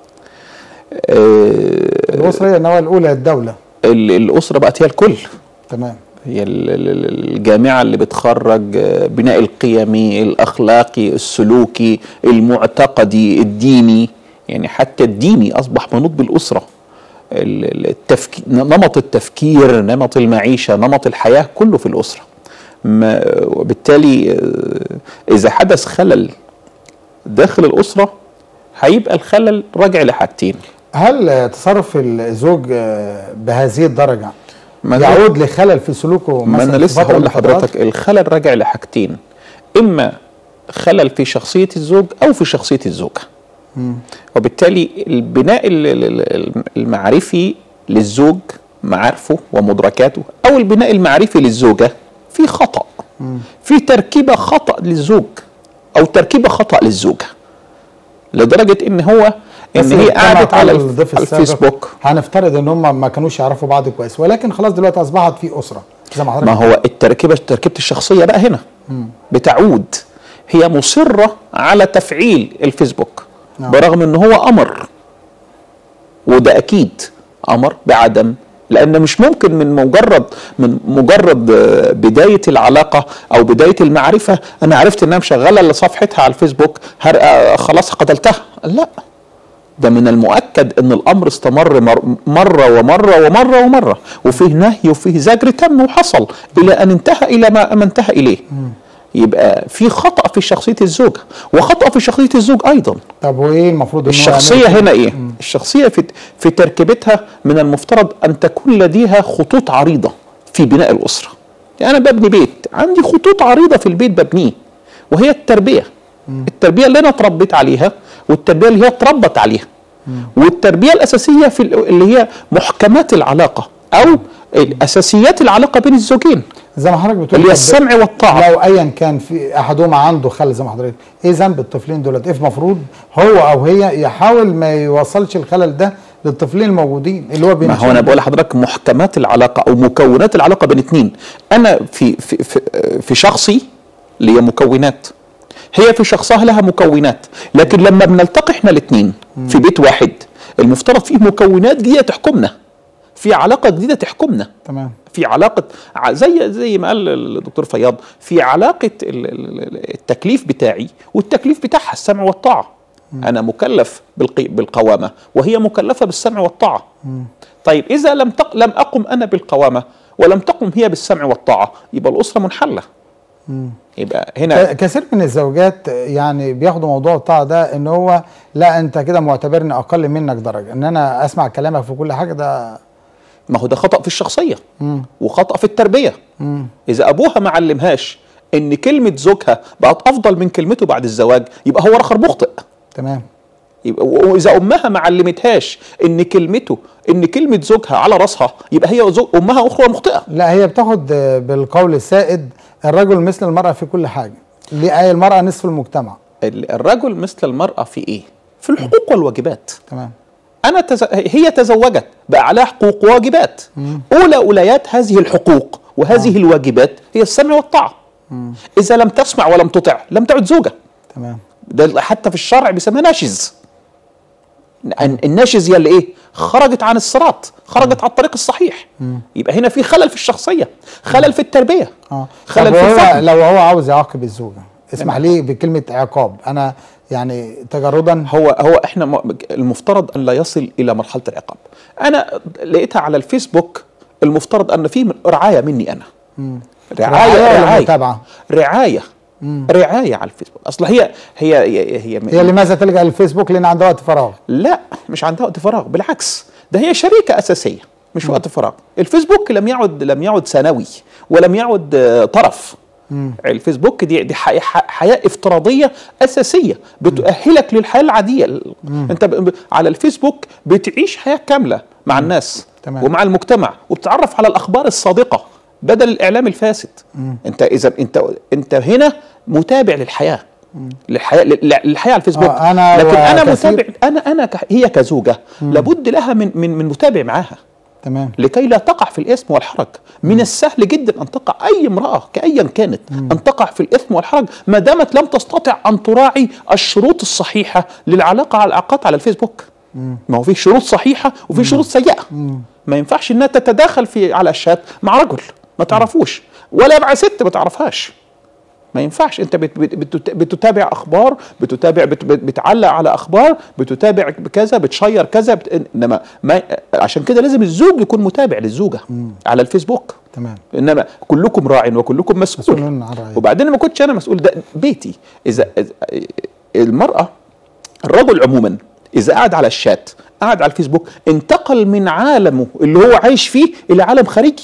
آه، الأسرة هي النواة الأولى الدولة ال- الأسرة بقت هي الكل تمام هي ال- ال- ال- الجامعة اللي بتخرج آه، بناء القيمي الأخلاقي السلوكي المعتقدي الديني يعني حتى الديني أصبح منوط بالأسرة ال- ال- التفكير نمط التفكير نمط المعيشة نمط الحياة كله في الأسرة ما وبالتالي آه، إذا حدث خلل داخل الأسرة هيبقى الخلل راجع لحاجتين هل تصرف الزوج آه، بهذه الدرجة ما ده- يعود لخلل في سلوكه ما مثلا انا في لسه فترة هقول من الفترات؟ لحضرتك الخلل راجع لحاجتين اما خلل في شخصيه الزوج او في شخصيه الزوجه وبالتالي البناء ال- ال- ال- المعرفي للزوج معارفه ومدركاته او البناء المعرفي للزوجه في خطا في تركيبه خطا للزوج او تركيبه خطا للزوجه لدرجه ان هو بس ان هي كما قعدت قال على الضيف الف- على السابق، الفيسبوك هنفترض ان هم ما كانوش يعرفوا بعض كويس ولكن خلاص دلوقتي اصبحت في اسره زي ما حضرتك ما هو التركيبه تركيبه الشخصيه بقى هنا بتعود هي مصره على تفعيل الفيسبوك نعم. برغم ان هو امر وده اكيد امر بعدم لان مش ممكن من مجرد من مجرد آه، بدايه العلاقه او بدايه المعرفه انا عرفت انها مشغله صفحتها على الفيسبوك هر... آه، خلاص قتلتها لا ده من المؤكد ان الامر استمر مر مره ومره ومره ومره وفيه نهي وفيه زجر تم وحصل الى ان انتهى الى ما ما انتهى اليه يبقى في خطا في شخصيه الزوجه وخطا في شخصيه الزوج ايضا طب وايه المفروض ان هو الشخصيه يعمله؟ هنا ايه الشخصيه في في تركيبتها من المفترض ان تكون لديها خطوط عريضه في بناء الاسره يعني انا ببني بيت عندي خطوط عريضه في البيت ببنيه وهي التربيه التربيه اللي انا اتربيت عليها والتربيه اللي هي اتربت عليها والتربيه الاساسيه في ال- اللي هي محكمات العلاقه او الاساسيات العلاقه بين الزوجين زي ما حضرتك بتقول اللي هي طب السمع والطاعه لو ايا كان في احدهما عنده خلل زي ما حضرتك ايه ذنب الطفلين دولت ايه المفروض هو او هي يحاول ما يوصلش الخلل ده للطفلين الموجودين اللي هو ما هو انا بقول لحضرتك محكمات العلاقه او مكونات العلاقه بين اتنين انا في في في, في شخصي ليا مكونات هي في شخصها لها مكونات لكن لما بنلتقي احنا الاثنين في بيت واحد المفترض فيه مكونات جديده تحكمنا في علاقه جديده تحكمنا تمام في علاقه ع- زي زي ما قال الدكتور فياض في علاقه ال- ال- ال- التكليف بتاعي والتكليف بتاعها السمع والطاعه انا مكلف بالقي- بالقوامه وهي مكلفه بالسمع والطاعه طيب اذا لم تق... لم اقم انا بالقوامه ولم تقم هي بالسمع والطاعه يبقى الاسره منحله يبقى هنا ك- كثير من الزوجات يعني بياخدوا موضوع الطاعه ده ان هو لا انت كده معتبرني اقل منك درجه ان انا اسمع كلامك في كل حاجه ده ما هو ده خطا في الشخصيه وخطا في التربيه اذا ابوها ما علمهاش ان كلمه زوجها بقت افضل من كلمته بعد الزواج يبقى هو رخر مخطئ تمام يبقى واذا امها ما علمتهاش ان كلمته ان كلمه زوجها على راسها يبقى هي زوج امها اخرى مخطئه لا هي بتاخد آه، بالقول السائد الرجل مثل المراه في كل حاجه ليه أي المراه نصف المجتمع ال- الرجل مثل المراه في ايه في الحقوق والواجبات تمام انا تز... هي تزوجت بقى عليها حقوق وواجبات اولى اوليات هذه الحقوق وهذه الواجبات هي السمع والطاعه اذا لم تسمع ولم تطع لم تعد زوجه تمام ده حتى في الشرع بيسميها ناشز الن- الناشز هي اللي ايه خرجت عن الصراط خرجت على الطريق الصحيح يبقى هنا في خلل في الشخصيه خلل في التربيه اه خلل طب في وهو الفهم لو هو عاوز يعاقب الزوجه اسمح لي بكلمه عقاب انا يعني تجردا هو هو احنا م- المفترض ان لا يصل الى مرحله العقاب انا لقيتها على الفيسبوك المفترض ان في من- رعايه مني انا رعاية رعايه ولا رعايه متابعة؟ رعايه رعايه على الفيسبوك اصل هي هي هي, هي, هي لماذا تلجا للفيسبوك لان عندها وقت فراغ لا مش عندها وقت فراغ بالعكس ده هي شريكه اساسيه مش وقت فراغ الفيسبوك لم يعد لم يعد ثانوي ولم يعد آه، طرف الفيسبوك دي دي حي- ح- حياه افتراضيه اساسيه بتؤهلك للحياه العاديه ال- انت ب- ب- على الفيسبوك بتعيش حياه كامله مع الناس تمام. ومع المجتمع وبتتعرف على الاخبار الصادقه بدل الاعلام الفاسد انت اذا انت انت هنا متابع للحياه للحياه لل- للحياه على الفيسبوك آه، أنا لكن انا وكثير- متابع انا انا ك- هي كزوجه لابد لها من من من متابع معاها تمام لكي لا تقع في الاثم والحرج من السهل جدا ان تقع اي امراه كايا كانت ان تقع في الاثم والحرج ما دامت لم تستطع ان تراعي الشروط الصحيحه للعلاقه على العلاقات على الفيسبوك ما هو في شروط صحيحه وفي شروط سيئه ما ينفعش انها تتداخل في على الشات مع رجل ما تعرفوش ولا مع ست ما تعرفهاش ما ينفعش انت بت بت بت بتتابع اخبار بتتابع بت بت بتعلق على اخبار بتتابع كذا بتشير كذا بت انما ما عشان كده لازم الزوج يكون متابع للزوجه على الفيسبوك تمام انما كلكم راع وكلكم مسؤول مسؤولون عن رعيته. وبعدين ما كنتش انا مسؤول ده بيتي اذا إذا- المراه الرجل عموما اذا قعد على الشات قعد على الفيسبوك انتقل من عالمه اللي هو عايش فيه الى عالم خارجي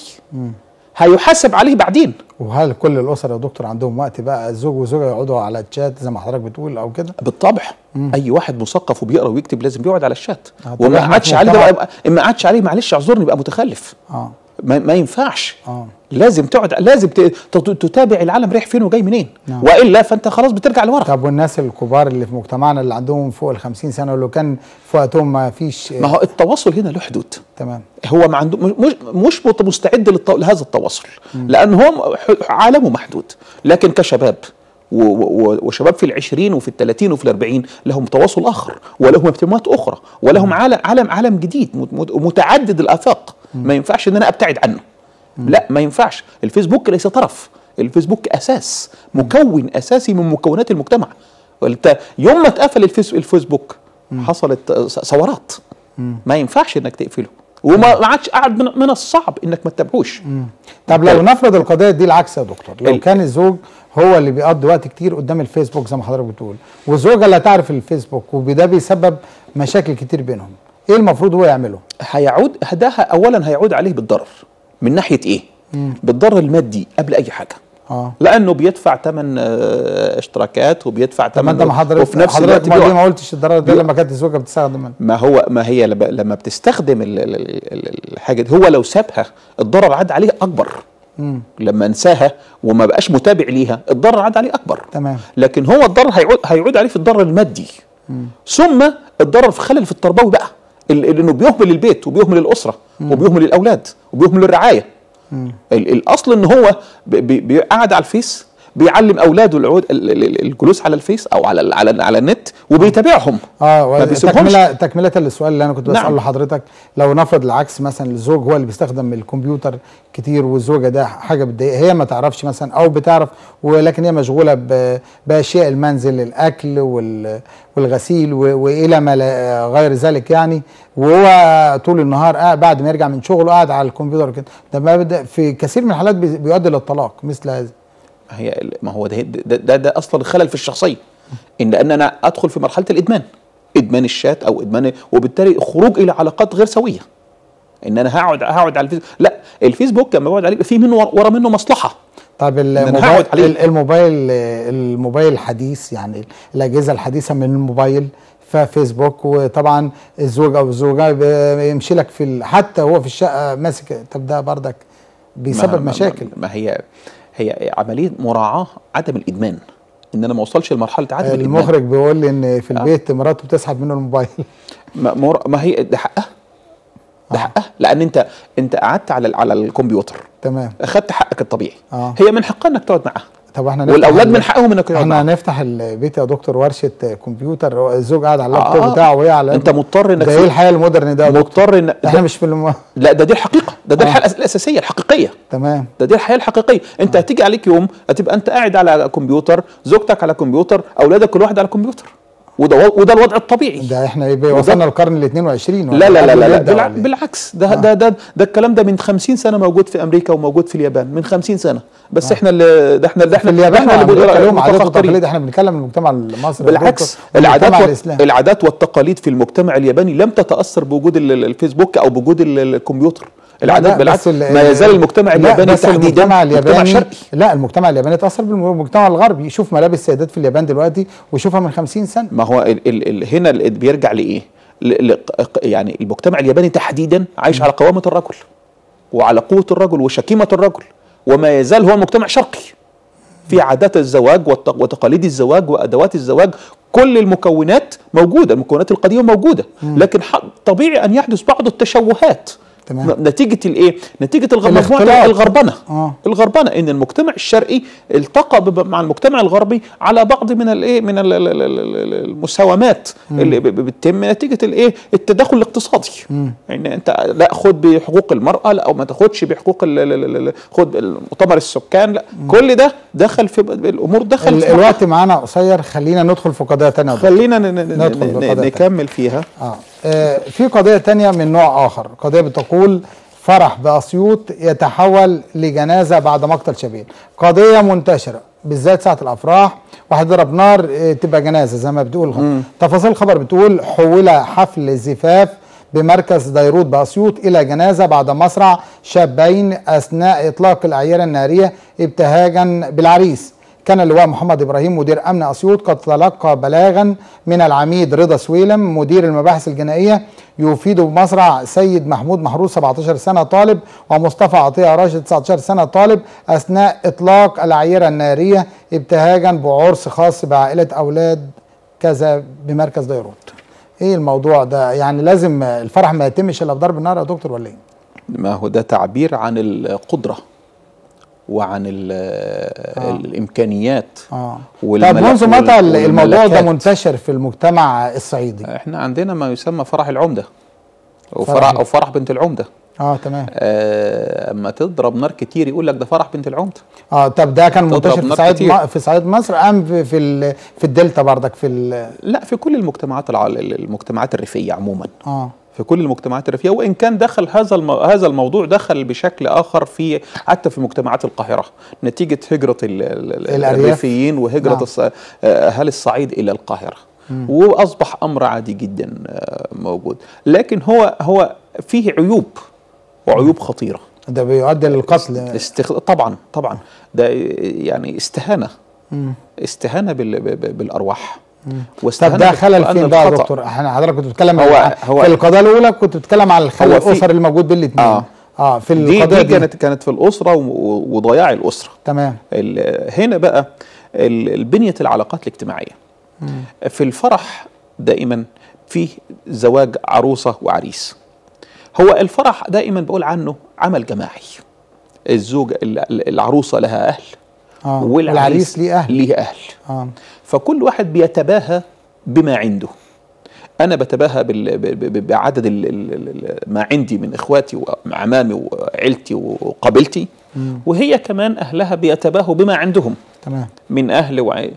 هيحاسب عليه بعدين وهل كل الاسر يا دكتور عندهم وقت بقى الزوج والزوجه يقعدوا على الشات زي ما حضرتك بتقول او كده بالطبع اي واحد مثقف وبيقرا ويكتب لازم بيقعد على الشات آه، طب وما إحنا قعدش في عليه مجتمع- ده بقى- ما قعدش عليه معلش اعذرني يبقى متخلف اه ما, ما ينفعش اه لازم تقعد لازم ت- ت- تتابع العالم رايح فين وجاي منين نعم. والا فانت خلاص بترجع لورا طب والناس الكبار اللي في مجتمعنا اللي عندهم فوق ال 50 سنه ولو كان في وقتهم ما فيش ما هو التواصل هنا له حدود تمام هو ما عنده مش مش مت- مستعد للط- لهذا التواصل لان هو ح- عالمه محدود لكن كشباب و- و- وشباب في العشرين وفي الثلاثين وفي الأربعين لهم تواصل آخر ولهم اهتمامات أخرى ولهم عالم عالم عالم جديد مت- مت- متعدد الآفاق ما ينفعش إن أنا أبتعد عنه لا ما ينفعش الفيسبوك ليس طرف الفيسبوك أساس مكون أساسي من مكونات المجتمع وانت يوم ما اتقفل الفيس الفيسبوك حصلت ثورات ما ينفعش انك تقفله وما ما عادش قاعد من, من الصعب انك ما تتابعوش طب لو نفرض القضيه دي العكس يا دكتور لو ال- كان الزوج هو اللي بيقضي وقت كتير قدام الفيسبوك زي ما حضرتك بتقول والزوجه لا تعرف الفيسبوك وده بيسبب مشاكل كتير بينهم ايه المفروض هو يعمله هيعود ده اولا هيعود عليه بالضرر من ناحيه ايه بالضرر المادي قبل اي حاجه اه لانه بيدفع ثمن اشتراكات وبيدفع طب ما ثمن انت ما حضرتك وفي نفس حضرتك الوقت ما ليه بيقع. ما قلتش الضرر ده بيقع. لما كانت الزوجه بتستخدم ما هو ما هي لما لما بتستخدم ال- ال- ال- ال- الحاجه دي هو لو سابها الضرر عاد عليه اكبر لما انساها وما بقاش متابع ليها الضرر عاد عليه اكبر تمام. لكن هو الضرر هيعود هيعود عليه في الضرر المادي ثم الضرر في خلل في التربوي بقى ال- انه بيهمل البيت وبيهمل الاسره وبيهمل الاولاد وبيهمل الرعايه ال- الاصل ان هو بي- بي- بيقعد على الفيس بيعلم اولاده العود ال- ال- الجلوس على الفيس او على ال- على على النت وبيتابعهم اه ما بيسيبهمش تكمله تكمله للسؤال اللي انا كنت بساله نعم. لحضرتك لو نفرض العكس مثلا الزوج هو اللي بيستخدم الكمبيوتر كتير والزوجه ده حاجه بتضايقها هي ما تعرفش مثلا او بتعرف ولكن هي مشغوله ب- باشياء المنزل الاكل وال- والغسيل و- والى ما لا- غير ذلك يعني وهو طول النهار قاعد بعد ما يرجع من شغله قاعد على الكمبيوتر كده ده ما بدا في كثير من الحالات بي- بيؤدي للطلاق مثل هذا هي ال- ما هو ده ده, ده, ده اصلا خلل في الشخصيه ان ان انا ادخل في مرحله الادمان ادمان الشات او ادمان وبالتالي خروج الى علاقات غير سويه ان انا هقعد هقعد على الفيسبوك لا الفيسبوك لما بقعد عليه في منه ور- ورا منه مصلحه طب أنا الموبايل هقعد عليه. ال- الموبايل الموبايل الحديث يعني الاجهزه الحديثه من الموبايل ففيسبوك وطبعا الزوج او الزوجه بيمشي لك في ال- حتى هو في الشقه ماسك طب ده بردك ما- بيسبب ما- مشاكل ما هي هي عمليه مراعاه عدم الادمان ان انا ما اوصلش لمرحله عدم الادمان المخرج بيقول لي ان في البيت مراته بتسحب منه الموبايل ما, مر- ما هي ده حقها ده آه. حقها لان انت انت قعدت على ال- على الكمبيوتر تمام اخدت حقك الطبيعي آه. هي من حقها انك تقعد معاها طب احنا نفتح والاولاد ال- من حقهم انك يقعدوا احنا معاهم. هنفتح البيت يا دكتور ورشه كمبيوتر هو الزوج قاعد على اللابتوب آه. بتاعه وهي على انت مضطر انك ده ايه الحياه المودرن ده يا دكتور؟ مضطر ان احنا مش في الم... لا ده دي الحقيقه ده ده آه. الحياه الأس- الاساسيه الحقيقيه تمام ده دي الحياه الحقيقيه انت هتيجي عليك يوم هتبقى انت قاعد على كمبيوتر زوجتك على كمبيوتر اولادك كل واحد على كمبيوتر وده وده الوضع الطبيعي ده احنا يبقى وصلنا القرن ال 22 لا لا لا لا, لا قبل بالع- ولا إيه؟ بالعكس ده, ده ده ده الكلام ده من 50 سنه موجود في امريكا وموجود في اليابان من 50 سنه بس احنا اللي ده احنا ده في احنا اليابان احنا اللي اللي لهم عادات متفكرين. وتقاليد احنا بنتكلم المجتمع المصري يا بالعكس دكتور، العادات والمجتمع وال- الاسلامي العادات والتقاليد في المجتمع الياباني لم تتاثر بوجود ال- ال- الفيسبوك او بوجود ال- ال- الكمبيوتر العادات لا، بالعكس بس ال- ما يزال المجتمع لا، الياباني بس تحديدا المجتمع مجتمع الياباني شرقي لا المجتمع الياباني اتاثر بالمجتمع الغربي شوف ملابس السيدات في اليابان دلوقتي وشوفها من 50 سنه ما هو ال ال ال هنا ال- بيرجع لايه؟ ل- ل- يعني المجتمع الياباني تحديدا عايش على قوامه الرجل وعلى قوه الرجل وشكيمه الرجل وما يزال هو مجتمع شرقي في عادات الزواج والت- وتقاليد الزواج وادوات الزواج كل المكونات موجوده المكونات القديمه موجوده لكن ح- طبيعي ان يحدث بعض التشوهات تمام. ن- نتيجه الايه نتيجه الغ- الاختلاط. مجموعة الغربنه آه. الغربنه ان المجتمع الشرقي التقى بب- مع المجتمع الغربي على بعض من الايه من ال- ال- ال- ال- المساومات اللي ب- ب- بتتم نتيجه الايه التدخل الاقتصادي يعني انت لا خد بحقوق المراه لا او ما تاخدش بحقوق ال- ال- ال- ال- خد مؤتمر السكان لا كل ده دخل في ب- الامور دخل ال- في الوقت معانا قصير خلينا ندخل في قضيه ثانيه خلينا ن- ن- ندخل ن- بقضية ن- نكمل فيها آه. آه في قضية تانية من نوع آخر قضية بتقول فرح بأسيوط يتحول لجنازة بعد مقتل شبيل قضية منتشرة بالذات ساعة الأفراح واحد ضرب نار آه، تبقى جنازة زي ما بتقول تفاصيل الخبر بتقول حول حفل زفاف بمركز ديروت بأسيوط إلى جنازة بعد مصرع شابين أثناء إطلاق الأعيرة النارية ابتهاجا بالعريس كان اللواء محمد ابراهيم مدير امن اسيوط قد تلقى بلاغا من العميد رضا سويلم مدير المباحث الجنائيه يفيد بمصرع سيد محمود محروس 17 سنه طالب ومصطفى عطيه راشد 19 سنه طالب اثناء اطلاق العيره الناريه ابتهاجا بعرس خاص بعائله اولاد كذا بمركز ديروت. ايه الموضوع ده؟ يعني لازم الفرح ما يتمش الا بضرب النار يا دكتور ولا ايه؟ ما هو ده تعبير عن القدره وعن ال- الامكانيات اه طب والملا- منذ متى وال- الموضوع ده والملكات. منتشر في المجتمع الصعيدي؟ احنا عندنا ما يسمى فرح العمده او فرح فرح ال- او فرح بنت العمده اه تمام آه، اما تضرب نار كتير يقول لك ده فرح بنت العمده اه طب ده كان تضرب منتشر في نار صعيد كتير. ما في صعيد مصر ام في في, ال- في الدلتا بردك في ال- لا في كل المجتمعات الع- المجتمعات الريفيه عموما اه في كل المجتمعات الريفيه وان كان دخل هذا الم... هذا الموضوع دخل بشكل اخر في حتى في مجتمعات القاهره نتيجه هجره ال... ال- الأرياف. الريفيين وهجره نعم. الص... آه، اهالي الصعيد الى القاهره واصبح امر عادي جدا آه، موجود لكن هو هو فيه عيوب وعيوب خطيره ده بيؤدي للقتل استخ... طبعا طبعا ده يعني استهانه استهانه بال... ب- ب- بالارواح طب واستهانة ده خلل بأن فين بقى يا الخطأ- دكتور؟ احنا حضرتك كنت بتتكلم هو- عن- هو- في القضيه الاولى كنت بتتكلم على الخلل هو في- الاسري اللي موجود بين الاثنين آه. اه في دي, القضيه دي دي, كانت كانت في الاسره و- و- وضياع الاسره تمام ال- هنا بقى ال- البنية العلاقات الاجتماعية في الفرح دائما فيه زواج عروسة وعريس هو الفرح دائما بقول عنه عمل جماعي الزوج ال- ال- العروسة لها أهل اه والعريس والعريس ليه اهل ليه أهل اه فكل واحد بيتباهى بما عنده انا بتباهى بال- ب- ب- بعدد ال- ال- ال- ما عندي من اخواتي وعمامي وعيلتي وقبيلتي وهي كمان اهلها بيتباهوا بما عندهم تمام من اهل وعيل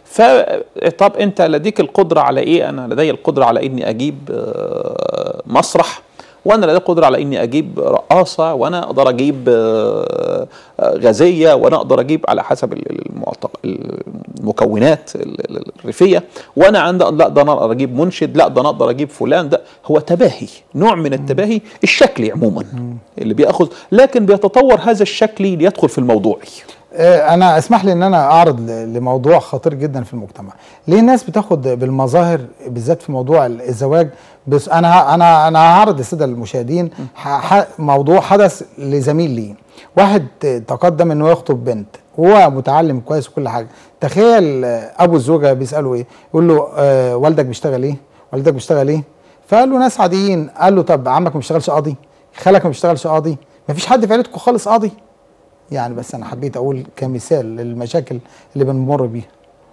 فطب انت لديك القدره على ايه انا لدي القدره على اني اجيب آه، مسرح وانا لدي القدره على اني اجيب رقاصه وانا اقدر اجيب آه، آه، غازيه وانا اقدر اجيب على حسب ال- المعتق- المكونات ال- ال- الريفيه وانا عندي لا ده انا اقدر اجيب منشد لا ده انا اقدر اجيب فلان ده هو تباهي نوع من التباهي الشكلي عموما اللي بياخذ لكن بيتطور هذا الشكلي ليدخل في الموضوعي آه، انا اسمح لي ان انا اعرض ل- لموضوع خطير جدا في المجتمع ليه الناس بتاخد بالمظاهر بالذات في موضوع ال- الزواج بس انا ه- انا انا هعرض للساده المشاهدين ح- ح- موضوع حدث لزميل لي واحد تقدم انه يخطب بنت هو متعلم كويس وكل حاجه تخيل آه، ابو الزوجه بيساله ايه يقول له آه والدك بيشتغل ايه والدك بيشتغل ايه فقال له ناس عاديين قال له طب عمك ما بيشتغلش قاضي خالك ما بيشتغلش قاضي ما فيش حد في عيلتكم خالص قاضي يعني بس انا حبيت اقول كمثال للمشاكل اللي بنمر بيها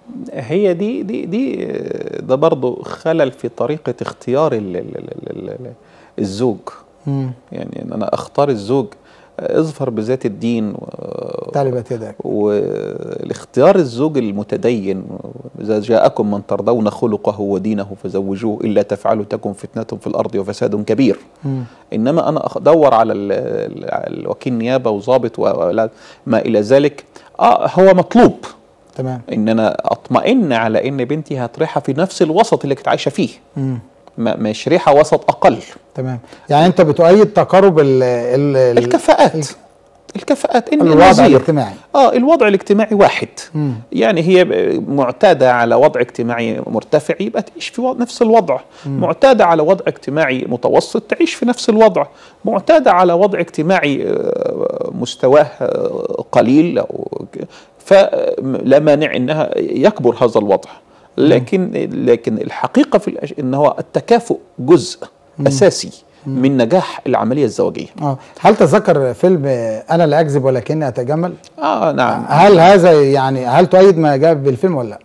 هي دي دي دي آه، ده برضه خلل في طريقة اختيار ال- ال- ال- ال- ال- الزوج مم. يعني ان انا اختار الزوج آه، اظفر بذات الدين و- تالبت يدك والاختيار الزوج المتدين إذا جاءكم من ترضون خلقه ودينه فزوجوه إلا تفعلوا تكن فتنة في الأرض وفساد كبير مم. إنما أنا أدور على ال- ال- الوكيل نيابة وظابط وما إلى ذلك آه هو مطلوب تمام إن أنا أطمئن على إن بنتي هتريحها في نفس الوسط اللي كنت عايشة فيه مم. ما- مش ريحة وسط أقل تمام يعني انت بتؤيد تقارب ال ال ال- الكفاءات الكفاءات إن الوضع الوزير الاجتماعي اه الوضع الاجتماعي واحد مم. يعني هي ب- معتادة على وضع اجتماعي مرتفع يبقى تعيش في وضع- نفس الوضع معتادة على وضع اجتماعي متوسط تعيش في نفس الوضع معتادة على وضع اجتماعي آه، مستواه آه، قليل أو ك- فلا مانع انها يكبر هذا الوضع لكن لكن الحقيقة في الأش... ان هو التكافؤ جزء اساسي من نجاح العملية الزوجية اه هل تذكر فيلم آه، انا لا اكذب ولكني اتجمل اه نعم هل هذا يعني هل تؤيد ما جاء بالفيلم ولا لا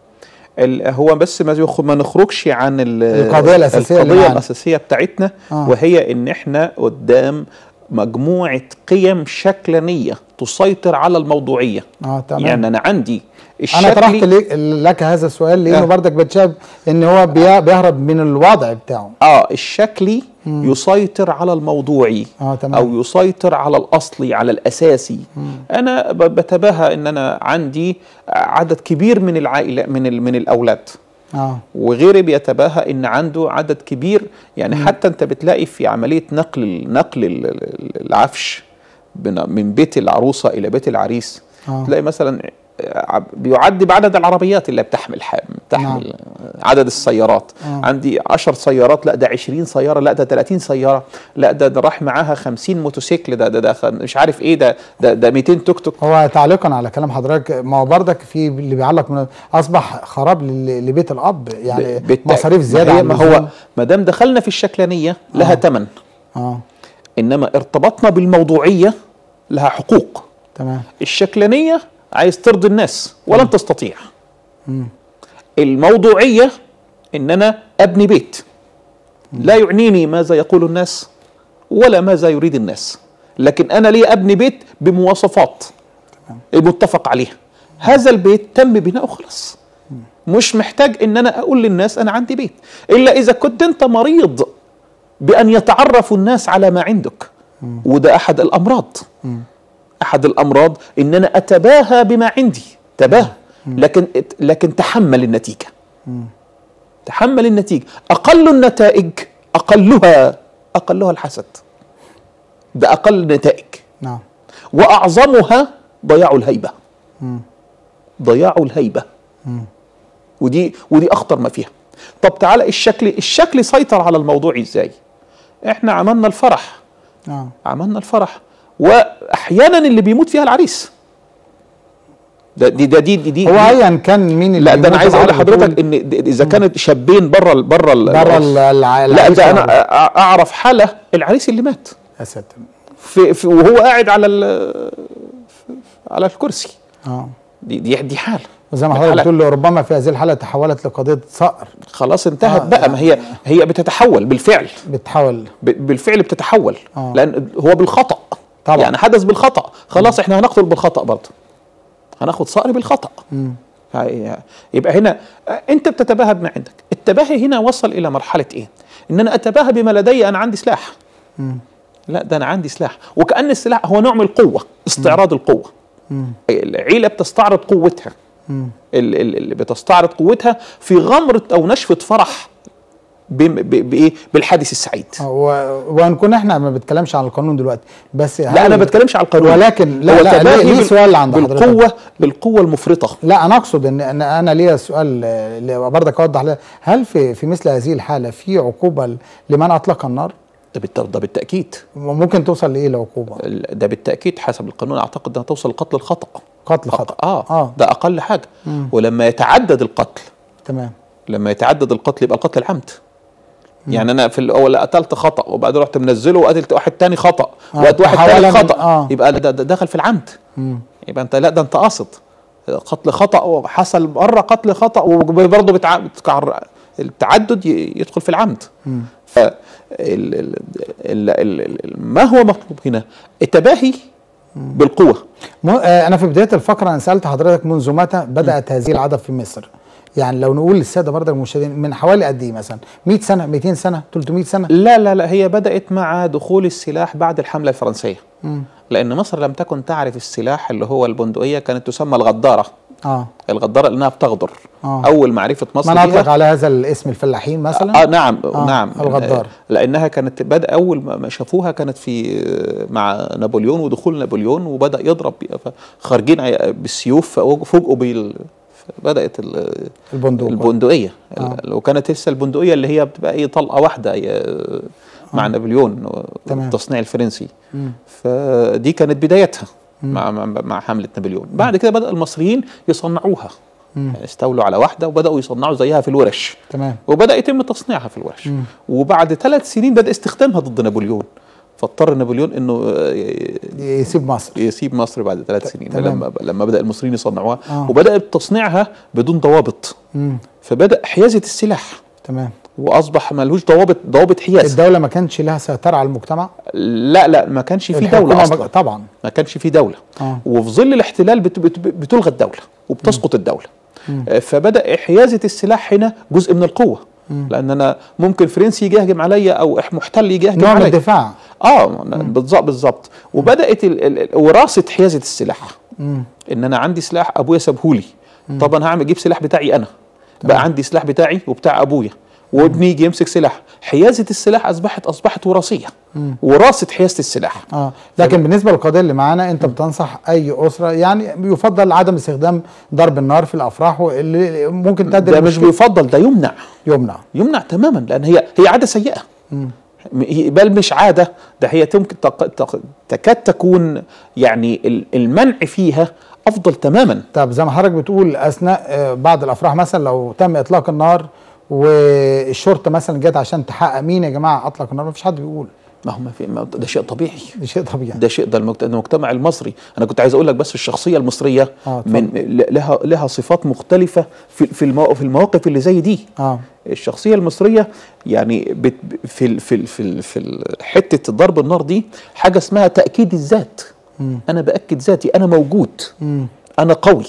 ال- هو بس ما يخ- ما نخرجش عن ال- القضية الأساسية اللي القضية معانا. الأساسية بتاعتنا آه. وهي إن إحنا قدام مجموعة قيم شكلانية تسيطر على الموضوعية اه تمام يعني أنا عندي انا طرحت الشكل ليك لك هذا السؤال لانه آه. بردك بتشاب ان هو بي- بيهرب من الوضع بتاعه اه الشكلي يسيطر على الموضوعي اه تمام او يسيطر على الاصلي على الاساسي انا ب- بتباهى ان انا عندي عدد كبير من العائله من ال- من الاولاد اه وغيري بيتباهى ان عنده عدد كبير يعني حتى انت بتلاقي في عمليه نقل نقل ال- ال- العفش بن- من بيت العروسه الى بيت العريس آه. تلاقي مثلا ع- بيعدي بعدد العربيات اللي بتحمل ح- بتحمل عدد السيارات آه. عندي 10 سيارات لا ده 20 سياره لا ده 30 سياره لا ده, ده راح معاها 50 موتوسيكل ده ده, ده خ- مش عارف ايه ده ده, ده 200 توك توك هو تعليقا على كلام حضرتك ما هو بردك في اللي بيعلق من اصبح خراب لل- لبيت الاب يعني بالتأكيد. مصاريف زياده ما, هي عن ما اللزوم. هو ما دام دخلنا في الشكلانيه لها آه. ثمن اه انما ارتبطنا بالموضوعيه لها حقوق تمام الشكلانيه عايز ترضي الناس ولن تستطيع مم. الموضوعيه ان انا ابني بيت لا يعنيني ماذا يقول الناس ولا ماذا يريد الناس لكن انا لي ابني بيت بمواصفات المتفق عليها هذا البيت تم بناؤه خلاص مش محتاج ان انا اقول للناس انا عندي بيت الا اذا كنت انت مريض بان يتعرف الناس على ما عندك وده احد الامراض احد الامراض ان انا اتباهى بما عندي تباهى لكن لكن تحمل النتيجه تحمل النتيجه اقل النتائج اقلها اقلها الحسد ده اقل النتائج نعم واعظمها ضياع الهيبه ضياع الهيبه ودي ودي اخطر ما فيها طب تعالى الشكل الشكل سيطر على الموضوع ازاي احنا عملنا الفرح اه عملنا الفرح واحيانا اللي بيموت فيها العريس ده دي ده دي دي, دي هو ايا كان مين اللي لا ده انا بيموت عايز اقول الأب لحضرتك بتقول ان د- اذا كانت شابين بره ال- بره ال- بره ال- الع- لا العريس ده انا والعروس. أ- اعرف حاله العريس اللي مات يا ساتر في, في وهو قاعد على ال- على الكرسي اه دي دي دي حاله وزي ما من حضرتك حالة. بتقول ربما في هذه الحاله تحولت لقضيه صقر خلاص انتهت آه، بقى ما هي هي بتتحول بالفعل بتحول ب- بالفعل بتتحول آه. لان هو بالخطا طبعا. يعني حدث بالخطا خلاص احنا هنقتل بالخطا برضه هناخد صقر بالخطا فهي- يبقى هنا آه، انت بتتباهى بما عندك التباهي هنا وصل الى مرحله ايه ان انا اتباهى بما لدي انا عندي سلاح لا ده انا عندي سلاح وكان السلاح هو نوع من القوه استعراض القوه العيله بتستعرض قوتها ال- ال- اللي بتستعرض قوتها في غمره او نشفه فرح بم- ب- بايه بالحادث السعيد آه، و- وان كنا احنا ما بنتكلمش عن القانون دلوقتي بس لا هل- انا ما بتكلمش على القانون ولكن لا هو لا تباهي ليه, ليه بال- سؤال عند حضرتك بالقوه بالقوه المفرطه لا انا اقصد ان, إن انا ليا سؤال آه، اللي برضك اوضح لها هل في في مثل هذه الحاله في عقوبه ل- لمن اطلق النار ده بالت- ده بالتاكيد ممكن توصل لايه العقوبه ال- ده بالتاكيد حسب القانون اعتقد انها توصل لقتل الخطا قتل خطا اه, اه ده اقل حاجه ولما يتعدد القتل تمام لما يتعدد القتل يبقى القتل العمد يعني انا في الاول قتلت خطا وبعدين رحت منزله وقتلت واحد تاني خطا آه، وقت واحد تحول تاني من- خطا آه. يبقى ده, ده دخل في العمد مم. يبقى انت لا ده انت قاصد قتل خطا وحصل مره قتل خطا وبرضه بتع... بتكعر التعدد ي- يدخل في العمد ف ال... ال... ال... ال... ال... ما هو مطلوب هنا التباهي بالقوه مو- آه، انا في بدايه الفقره انا سالت حضرتك منذ متى بدات هذه العاده في مصر يعني لو نقول للساده برضه المشاهدين من حوالي قد ايه مثلا 100 سنه 200 سنه 300 سنه لا لا لا هي بدأت مع دخول السلاح بعد الحملة الفرنسية لأن مصر لم تكن تعرف السلاح اللي هو البندقية كانت تسمى الغدارة اه الغدارة لأنها بتغدر آه. أول معرفة مصر ما نطلق بيها على هذا الاسم الفلاحين مثلا آه نعم آه، آه نعم الغدارة. آه، لأنها كانت بدأ أول ما ما شافوها كانت في آه، مع نابليون ودخول نابليون وبدأ يضرب بيها، خارجين عي- بالسيوف فوجئوا بال بدأت ال- البندق البندقيه آه. لو كانت لسه البندقيه اللي هي بتبقى ايه طلقه واحده هي مع نابليون تمام. التصنيع الفرنسي فدي كانت بدايتها مع مع مع حمله نابليون بعد كده بدا المصريين يصنعوها يعني استولوا على واحده وبداوا يصنعوا زيها في الورش تمام وبدا يتم تصنيعها في الورش وبعد ثلاث سنين بدا استخدامها ضد نابليون فاضطر نابليون انه آه، يسيب مصر يسيب مصر بعد ثلاث سنين تمام. لما لما بدا المصريين يصنعوها آه. وبدا تصنيعها بدون ضوابط مم. فبدا حيازه السلاح تمام واصبح ملوش ضوابط ضوابط حيازه الدوله ما كانش لها سيطره على المجتمع لا لا ما كانش في الحكومة دوله ما- اصلا طبعا ما كانش في دوله آه. وفي ظل الاحتلال بت بت بتلغى الدوله وبتسقط الدوله آه، فبدا حيازه السلاح هنا جزء من القوه لان انا ممكن فرنسي يجي عليا او إح- محتل يجي نوع من عليا الدفاع اه بالظبط بالظبط وبدات ال- ال- ال- وراثه حيازه السلاح ان انا عندي سلاح ابويا سابهولي طب انا هعمل اجيب سلاح بتاعي انا بقى عندي سلاح بتاعي وبتاع ابويا وابني يجي يمسك سلاح حيازه السلاح اصبحت اصبحت وراثيه وراثه حيازه السلاح اه لكن بالنسبه للقضيه اللي معانا انت بتنصح اي اسره يعني يفضل عدم استخدام ضرب النار في الافراح اللي ممكن تؤدي ده مش لمشكلة بيفضل ده يمنع يمنع يمنع تماما لان هي هي عاده سيئه م- هي- بل مش عاده ده هي تمكن تق- تق- تكاد تكون يعني ال- المنع فيها افضل تماما طب زي ما حضرتك بتقول اثناء آه، بعض الافراح مثلا لو تم اطلاق النار والشرطه مثلا جت عشان تحقق مين يا جماعه اطلق النار مفيش حد بيقول ما هو ما في ما ده شيء طبيعي ده شيء طبيعي ده شيء ده المجت- المجتمع المصري انا كنت عايز اقول لك بس الشخصيه المصريه آه، اتفضل. من ل- لها لها صفات مختلفه في في المواقف, في المواقف اللي زي دي اه الشخصيه المصريه يعني بت في ال في ال في ال في ال- حته ضرب النار دي حاجه اسمها تاكيد الذات انا باكد ذاتي انا موجود انا قوي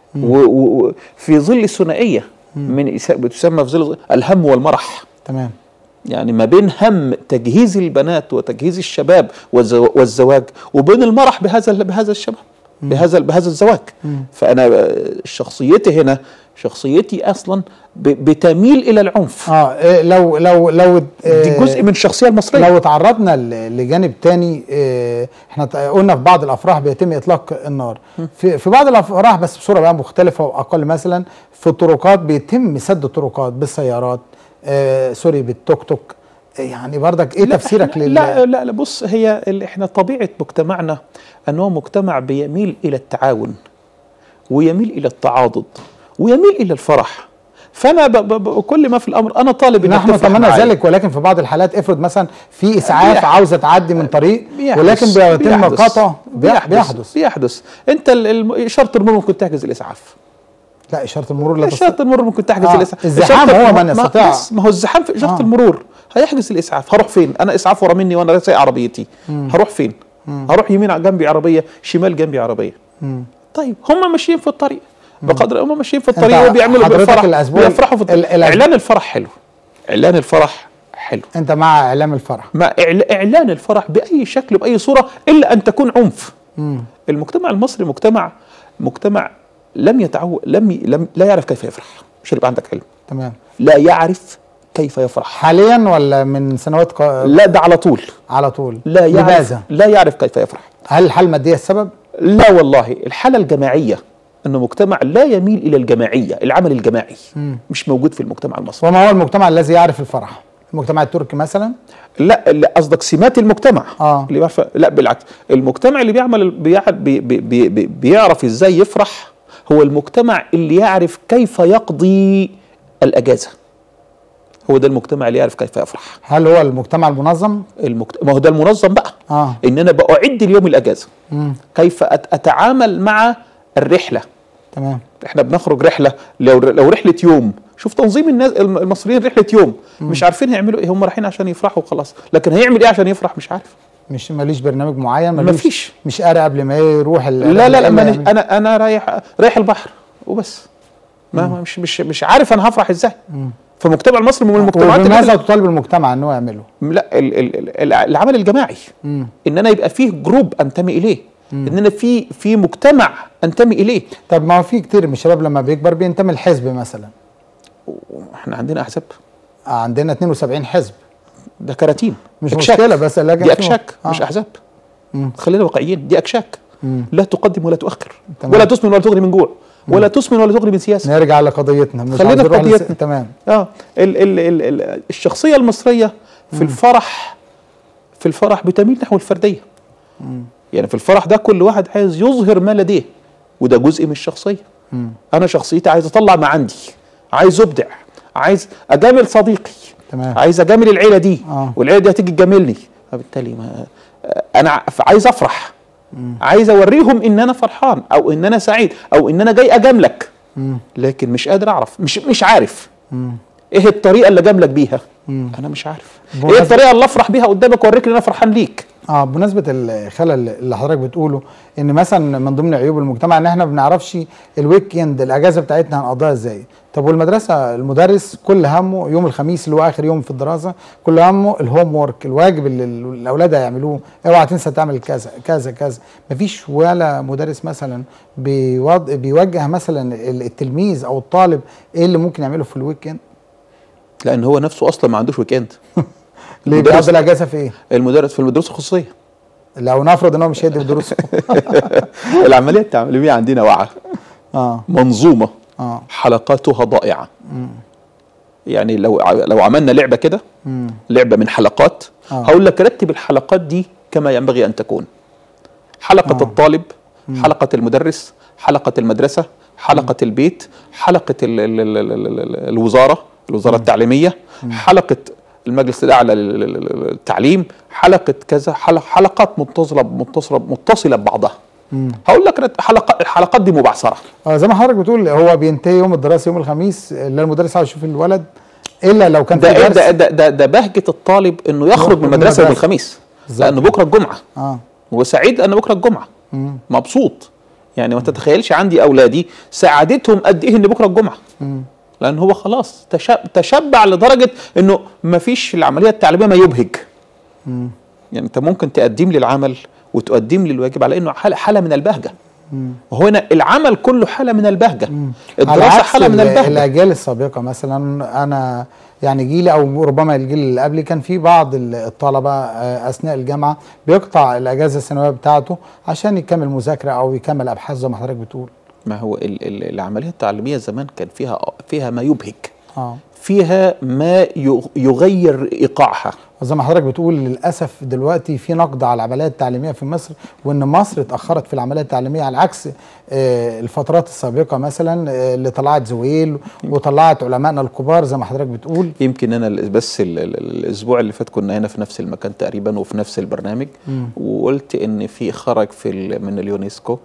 وفي ظل الثنائيه من يس- بتسمى في ظل الهم والمرح تمام يعني ما بين هم تجهيز البنات وتجهيز الشباب والزو- والزواج وبين المرح بهذا ال- بهذا الشباب بهذا بهذا الزواج فانا آه، شخصيتي هنا شخصيتي اصلا ب- بتميل الى العنف اه إيه، لو لو لو آه، دي جزء من الشخصيه المصريه لو تعرضنا ل- لجانب تاني آه، احنا ت- قلنا في بعض الافراح بيتم اطلاق النار في في بعض الافراح بس بصوره بقى مختلفه واقل مثلا في الطرقات بيتم سد الطرقات بالسيارات آه سوري بالتوك توك آه، يعني برضك ايه لا، تفسيرك إحنا- لل لا لا لا بص هي ال- احنا طبيعه مجتمعنا انه مجتمع بيميل الى التعاون ويميل الى التعاضد ويميل الى الفرح فانا ب ب ب كل ما في الامر انا طالب انك نحن تفرح نتمنى معايا. ذلك ولكن في بعض الحالات افرض مثلا في اسعاف بيح- عاوزه تعدي من طريق بيحدث- ولكن بيتم بيحدث- قطع بيحدث, بيحدث بيحدث بيحدث انت ال- الم- اشاره المرور ممكن تحجز الاسعاف لا اشاره المرور لا اشاره تستطيع المرور ممكن تحجز آه، الاسعاف الزحام إشارة- هو ما- من ما- يستطيع. بس ما هو الزحام في اشاره آه. المرور هيحجز الاسعاف هروح فين انا اسعاف ورا مني وانا سايق عربيتي هروح فين هروح يمين جنبي عربيه شمال جنبي عربيه طيب هم ماشيين في الطريق بقدر هم ماشيين في الطريق أنت وبيعملوا حضرتك بالفرح الأسبوع- بيفرحوا في الطريق. ال- الأسبوع- اعلان الفرح حلو اعلان الفرح حلو انت مع اعلام الفرح مع إعل- اعلان الفرح باي شكل باي صوره الا ان تكون عنف المجتمع المصري مجتمع مجتمع لم يتعود لم, ي- لم لا يعرف كيف يفرح مش هيبقى عندك علم تمام لا يعرف كيف يفرح حاليا ولا من سنوات ق... لا ده على طول على طول لا يعرف لماذا لا يعرف كيف يفرح هل الحالة المادية السبب لا والله الحالة الجماعية أنه مجتمع لا يميل إلى الجماعية العمل الجماعي مش موجود في المجتمع المصري وما هو المجتمع الذي يعرف الفرح المجتمع التركي مثلا لا لا، قصدك سمات المجتمع آه. اللي بيعرف لا بالعكس المجتمع اللي بيعمل بيع- بي بي بي بي بيعرف ازاي يفرح هو المجتمع اللي يعرف كيف يقضي الاجازه هو ده المجتمع اللي يعرف كيف يفرح هل هو المجتمع المنظم المجت... ما هو ده المنظم بقى اه ان انا باعد اليوم الاجازه مم. كيف أت... اتعامل مع الرحله تمام احنا بنخرج رحله لو لو رحله يوم شوف تنظيم الناس الم- المصريين رحله يوم مش عارفين هيعملوا ايه هم رايحين عشان يفرحوا وخلاص لكن هيعمل ايه عشان يفرح مش عارف مش ماليش برنامج معين مالوش مفيش. مش قاري قبل ما يروح ال- لا لا لا إيه ما اللي أنا- يعمل؟ انا انا رايح رايح البحر وبس ما ما- مش مش مش عارف انا هفرح ازاي فالمجتمع المصري من المجتمعات اللي وبماذا أنا- تطالب المجتمع ان هو يعمله؟ لا ال ال ال العمل الجماعي مم. ان انا يبقى فيه جروب انتمي اليه ان انا في في مجتمع انتمي اليه طب ما هو في كتير من الشباب لما بيكبر بينتمي لحزب مثلا احنا عندنا احزاب آه، عندنا 72 حزب ده كراتين مش أكشاك. مشكله بس لكن دي في- اكشاك آه. مش احزاب مم. خلينا واقعيين دي اكشاك مم. لا تقدم ولا تؤخر تمام. ولا تسمن ولا تغني من جوع ولا تسمن ولا تغني من سياسه نرجع لقضيتنا مش خلينا عايزين في نروح لس- قضيتنا. تمام اه ال ال ال ال الشخصيه المصريه في الفرح في الفرح بتميل نحو الفرديه يعني في الفرح ده كل واحد عايز يظهر ما لديه وده جزء من الشخصيه مم. انا شخصيتي عايز اطلع ما عندي عايز ابدع عايز اجامل صديقي تمام عايز اجامل العيله دي آه. والعيله دي هتيجي تجاملني فبالتالي ما انا ع- عايز افرح عايز اوريهم ان انا فرحان او ان انا سعيد او ان انا جاي اجاملك مم. لكن مش قادر اعرف مش مش عارف مم. ايه الطريقه اللي اجاملك بيها مم. انا مش عارف بمناسبة- ايه الطريقه اللي افرح بيها قدامك واوريك ان انا فرحان ليك اه بمناسبه الخلل اللي حضرتك بتقوله ان مثلا من ضمن عيوب المجتمع ان احنا ما بنعرفش الويكند الاجازه بتاعتنا هنقضيها ازاي طب والمدرسه المدرس كل همه يوم الخميس اللي هو اخر يوم في الدراسه كل همه الهوم وورك الواجب اللي ال- الاولاد هيعملوه اوعى تنسى تعمل كذا كذا كذا مفيش ولا مدرس مثلا بيوض... بيوجه مثلا ال- التلميذ او الطالب ايه اللي ممكن يعمله في الويكند لان هو نفسه اصلا ما عندوش ويكند ليه المدرس- بيقضي الاجازه في ايه المدرس في المدرسه الخصوصيه لو نفرض ان هو مش هيدي في دروسه العمليه التعليميه عندنا واعيه اه منظومه اه حلقاتها ضائعه يعني لو ع- لو عملنا لعبه كده مم. لعبه من حلقات آه. هقول لك رتب الحلقات دي كما ينبغي ان تكون حلقه آه. الطالب حلقه المدرس حلقه المدرسه حلقه البيت حلقه ال ال ال ال ال ال الوزاره الوزاره التعليميه حلقه المجلس الاعلى لل- لل- لل- للتعليم حلقه كذا حلق حلقات متصله متصله متصله ببعضها مم. هقول لك رت- حلقات الحلقات دي مبعثره اه زي ما حضرتك بتقول هو بينتهي يوم الدراسه يوم الخميس اللي المدرس عاوز يشوف الولد الا لو كان ده في إيه درس ده ده ده, ده بهجه الطالب انه يخرج من من المدرسه يوم المدرسة. الخميس بالظبط. لانه بكره الجمعه اه وسعيد لان بكره الجمعه مم. مبسوط يعني ما تتخيلش عندي اولادي سعادتهم قد ايه ان بكره الجمعه مم. لان هو خلاص تشب- تشبع لدرجه انه ما فيش في العمليه التعليميه ما يبهج مم. يعني انت ممكن تقدم لي العمل وتقدم لي الواجب على انه حاله حاله من البهجه وهنا العمل كله حاله من البهجه على الدراسه عكس حاله من ال- البهجه الاجيال السابقه مثلا انا يعني جيلي او ربما الجيل اللي قبلي كان في بعض ال- الطلبه آه، اثناء الجامعه بيقطع الاجازه السنويه بتاعته عشان يكمل مذاكره او يكمل ابحاث زي ما حضرتك بتقول ما هو ال- ال- العمليه التعليميه زمان كان فيها فيها ما يبهج اه فيها ما يغ- يغير ايقاعها وزي ما حضرتك بتقول للاسف دلوقتي في نقد على العمليه التعليميه في مصر وان مصر اتاخرت في العمليه التعليميه على عكس آه، الفترات السابقه مثلا آه، اللي طلعت زويل وطلعت علمائنا الكبار زي ما حضرتك بتقول يمكن انا ال- بس ال ال الاسبوع اللي فات كنا هنا في نفس المكان تقريبا وفي نفس البرنامج وقلت ان في خرج في ال- من اليونسكو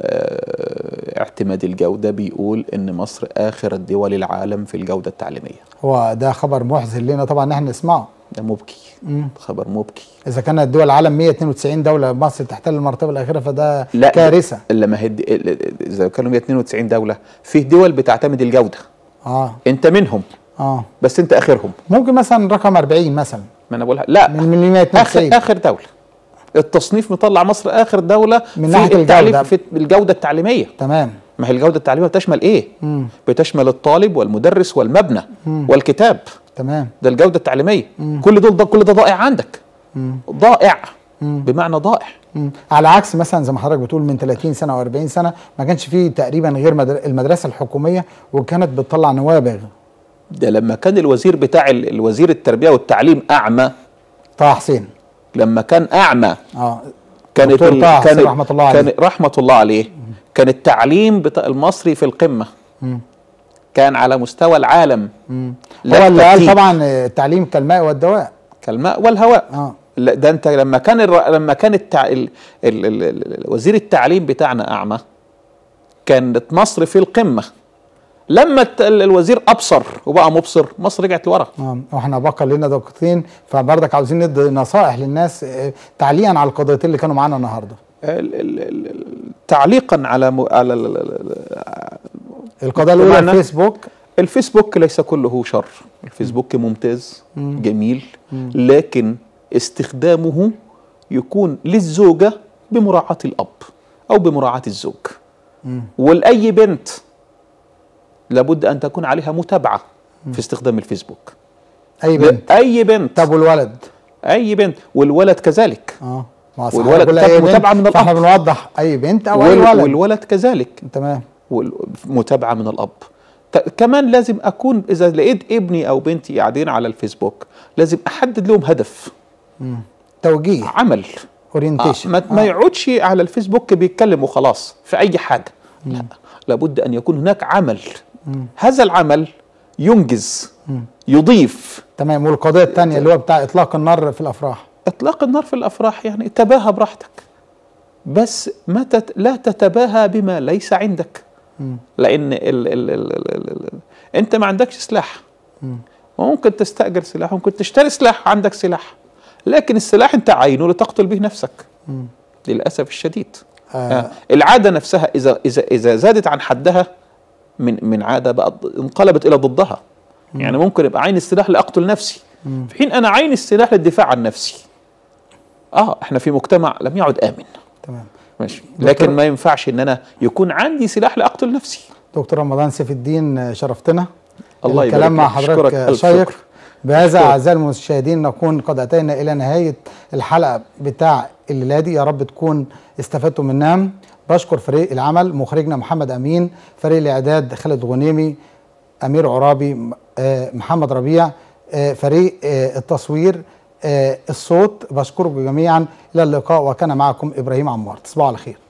آه، اعتماد الجوده بيقول ان مصر اخر الدول العالم في الجوده التعليميه هو ده خبر محزن لنا طبعا ان احنا نسمعه ده مبكي خبر مبكي اذا كانت دول العالم 192 دوله مصر تحتل المرتبه الاخيره فده لا كارثه لما هد ال- ال- اذا كانوا 192 دوله في دول بتعتمد الجوده اه انت منهم اه بس انت اخرهم ممكن مثلا رقم 40 مثلا ما انا بقولها لا من من اخر 192 اخر دوله التصنيف مطلع مصر اخر دوله من في ناحية التعليم الجودة. في الجوده التعليميه تمام ما هي الجوده التعليميه بتشمل ايه مم. بتشمل الطالب والمدرس والمبنى والكتاب تمام ده الجوده التعليميه كل دول ده كل ده ضائع عندك ضائع بمعنى ضائع مم. على عكس مثلا زي ما حضرتك بتقول من 30 سنه او 40 سنه ما كانش فيه تقريبا غير مدر... المدرسه الحكوميه وكانت بتطلع نوابغ ده لما كان الوزير بتاع ال- الوزير التربيه والتعليم اعمى طه حسين لما كان اعمى اه كانت دكتور ال- طه حسين كان رحمة الله عليه. كان رحمه الله عليه كان التعليم بتاع المصري في القمه مم. كان على مستوى العالم لا هو اللي قال الترتيب. طبعا التعليم كالماء والدواء كالماء والهواء اه لا ده انت لما كان الر... لما كان التع... ال... ال... ال... ال... وزير التعليم بتاعنا اعمى كانت مصر في القمه لما الت... ال- الوزير ابصر وبقى مبصر مصر رجعت لورا آه، واحنا بقى لنا دقيقتين فبرضك عاوزين ندي نصائح للناس آه، تعليقا على القضيتين اللي كانوا معانا النهارده ال... ال... ال... ال- تعليقا على م... على ال... ال- ال- القضيه الاولى بمعنى- الفيسبوك الفيسبوك ليس كله شر الفيسبوك ممتاز جميل لكن استخدامه يكون للزوجة بمراعاة الأب أو بمراعاة الزوج ولأي بنت لابد أن تكون عليها متابعة في استخدام الفيسبوك اي بنت أي بنت طب والولد أي بنت والولد كذلك اه ما أصل والولد هقول كانت أي بنت، متابعة من فاحنا الأب. بنوضح اي بنت او اي وال- ولد والولد كذلك تمام متابعة من الأب ك- كمان لازم أكون إذا لقيت ابني أو بنتي قاعدين على الفيسبوك لازم أحدد لهم هدف توجيه عمل آه اورينتيشن ما, ما يقعدش على الفيسبوك بيتكلم وخلاص في أي حاجة لا لابد أن يكون هناك عمل هذا العمل ينجز يضيف تمام والقضيه الثانيه اللي هو بتاع اطلاق النار في الافراح اطلاق النار في الافراح يعني تباهى براحتك بس ما تت... لا تتباهى بما ليس عندك لان ال... ال... ال... ال... ال... ال... انت ما عندكش سلاح وممكن تستاجر سلاح ممكن تشتري سلاح عندك سلاح لكن السلاح انت عينه لتقتل به نفسك للاسف الشديد آه. آه. العاده نفسها اذا اذا اذا زادت عن حدها من من عاده بقت انقلبت الى ضدها يعني ممكن يبقى عين السلاح لاقتل نفسي في حين انا عين السلاح للدفاع عن نفسي اه احنا في مجتمع لم يعد امن تمام ماشي لكن ما ينفعش ان انا يكون عندي سلاح لاقتل نفسي دكتور رمضان سيف الدين آه، شرفتنا الله الكلام يبارك مع لك. حضرتك أشكرك آه، ألف شيق شكر. بهذا أشكرك. اعزائي المشاهدين نكون قد اتينا الى نهايه الحلقه بتاع الليله دي يا رب تكون استفدتوا منها بشكر فريق العمل مخرجنا محمد امين فريق الاعداد خالد غنيمي امير عرابي م- آه، محمد ربيع آه، فريق آه، التصوير آه، الصوت بشكركم جميعا الى اللقاء وكان معكم ابراهيم عمار تصبحوا على خير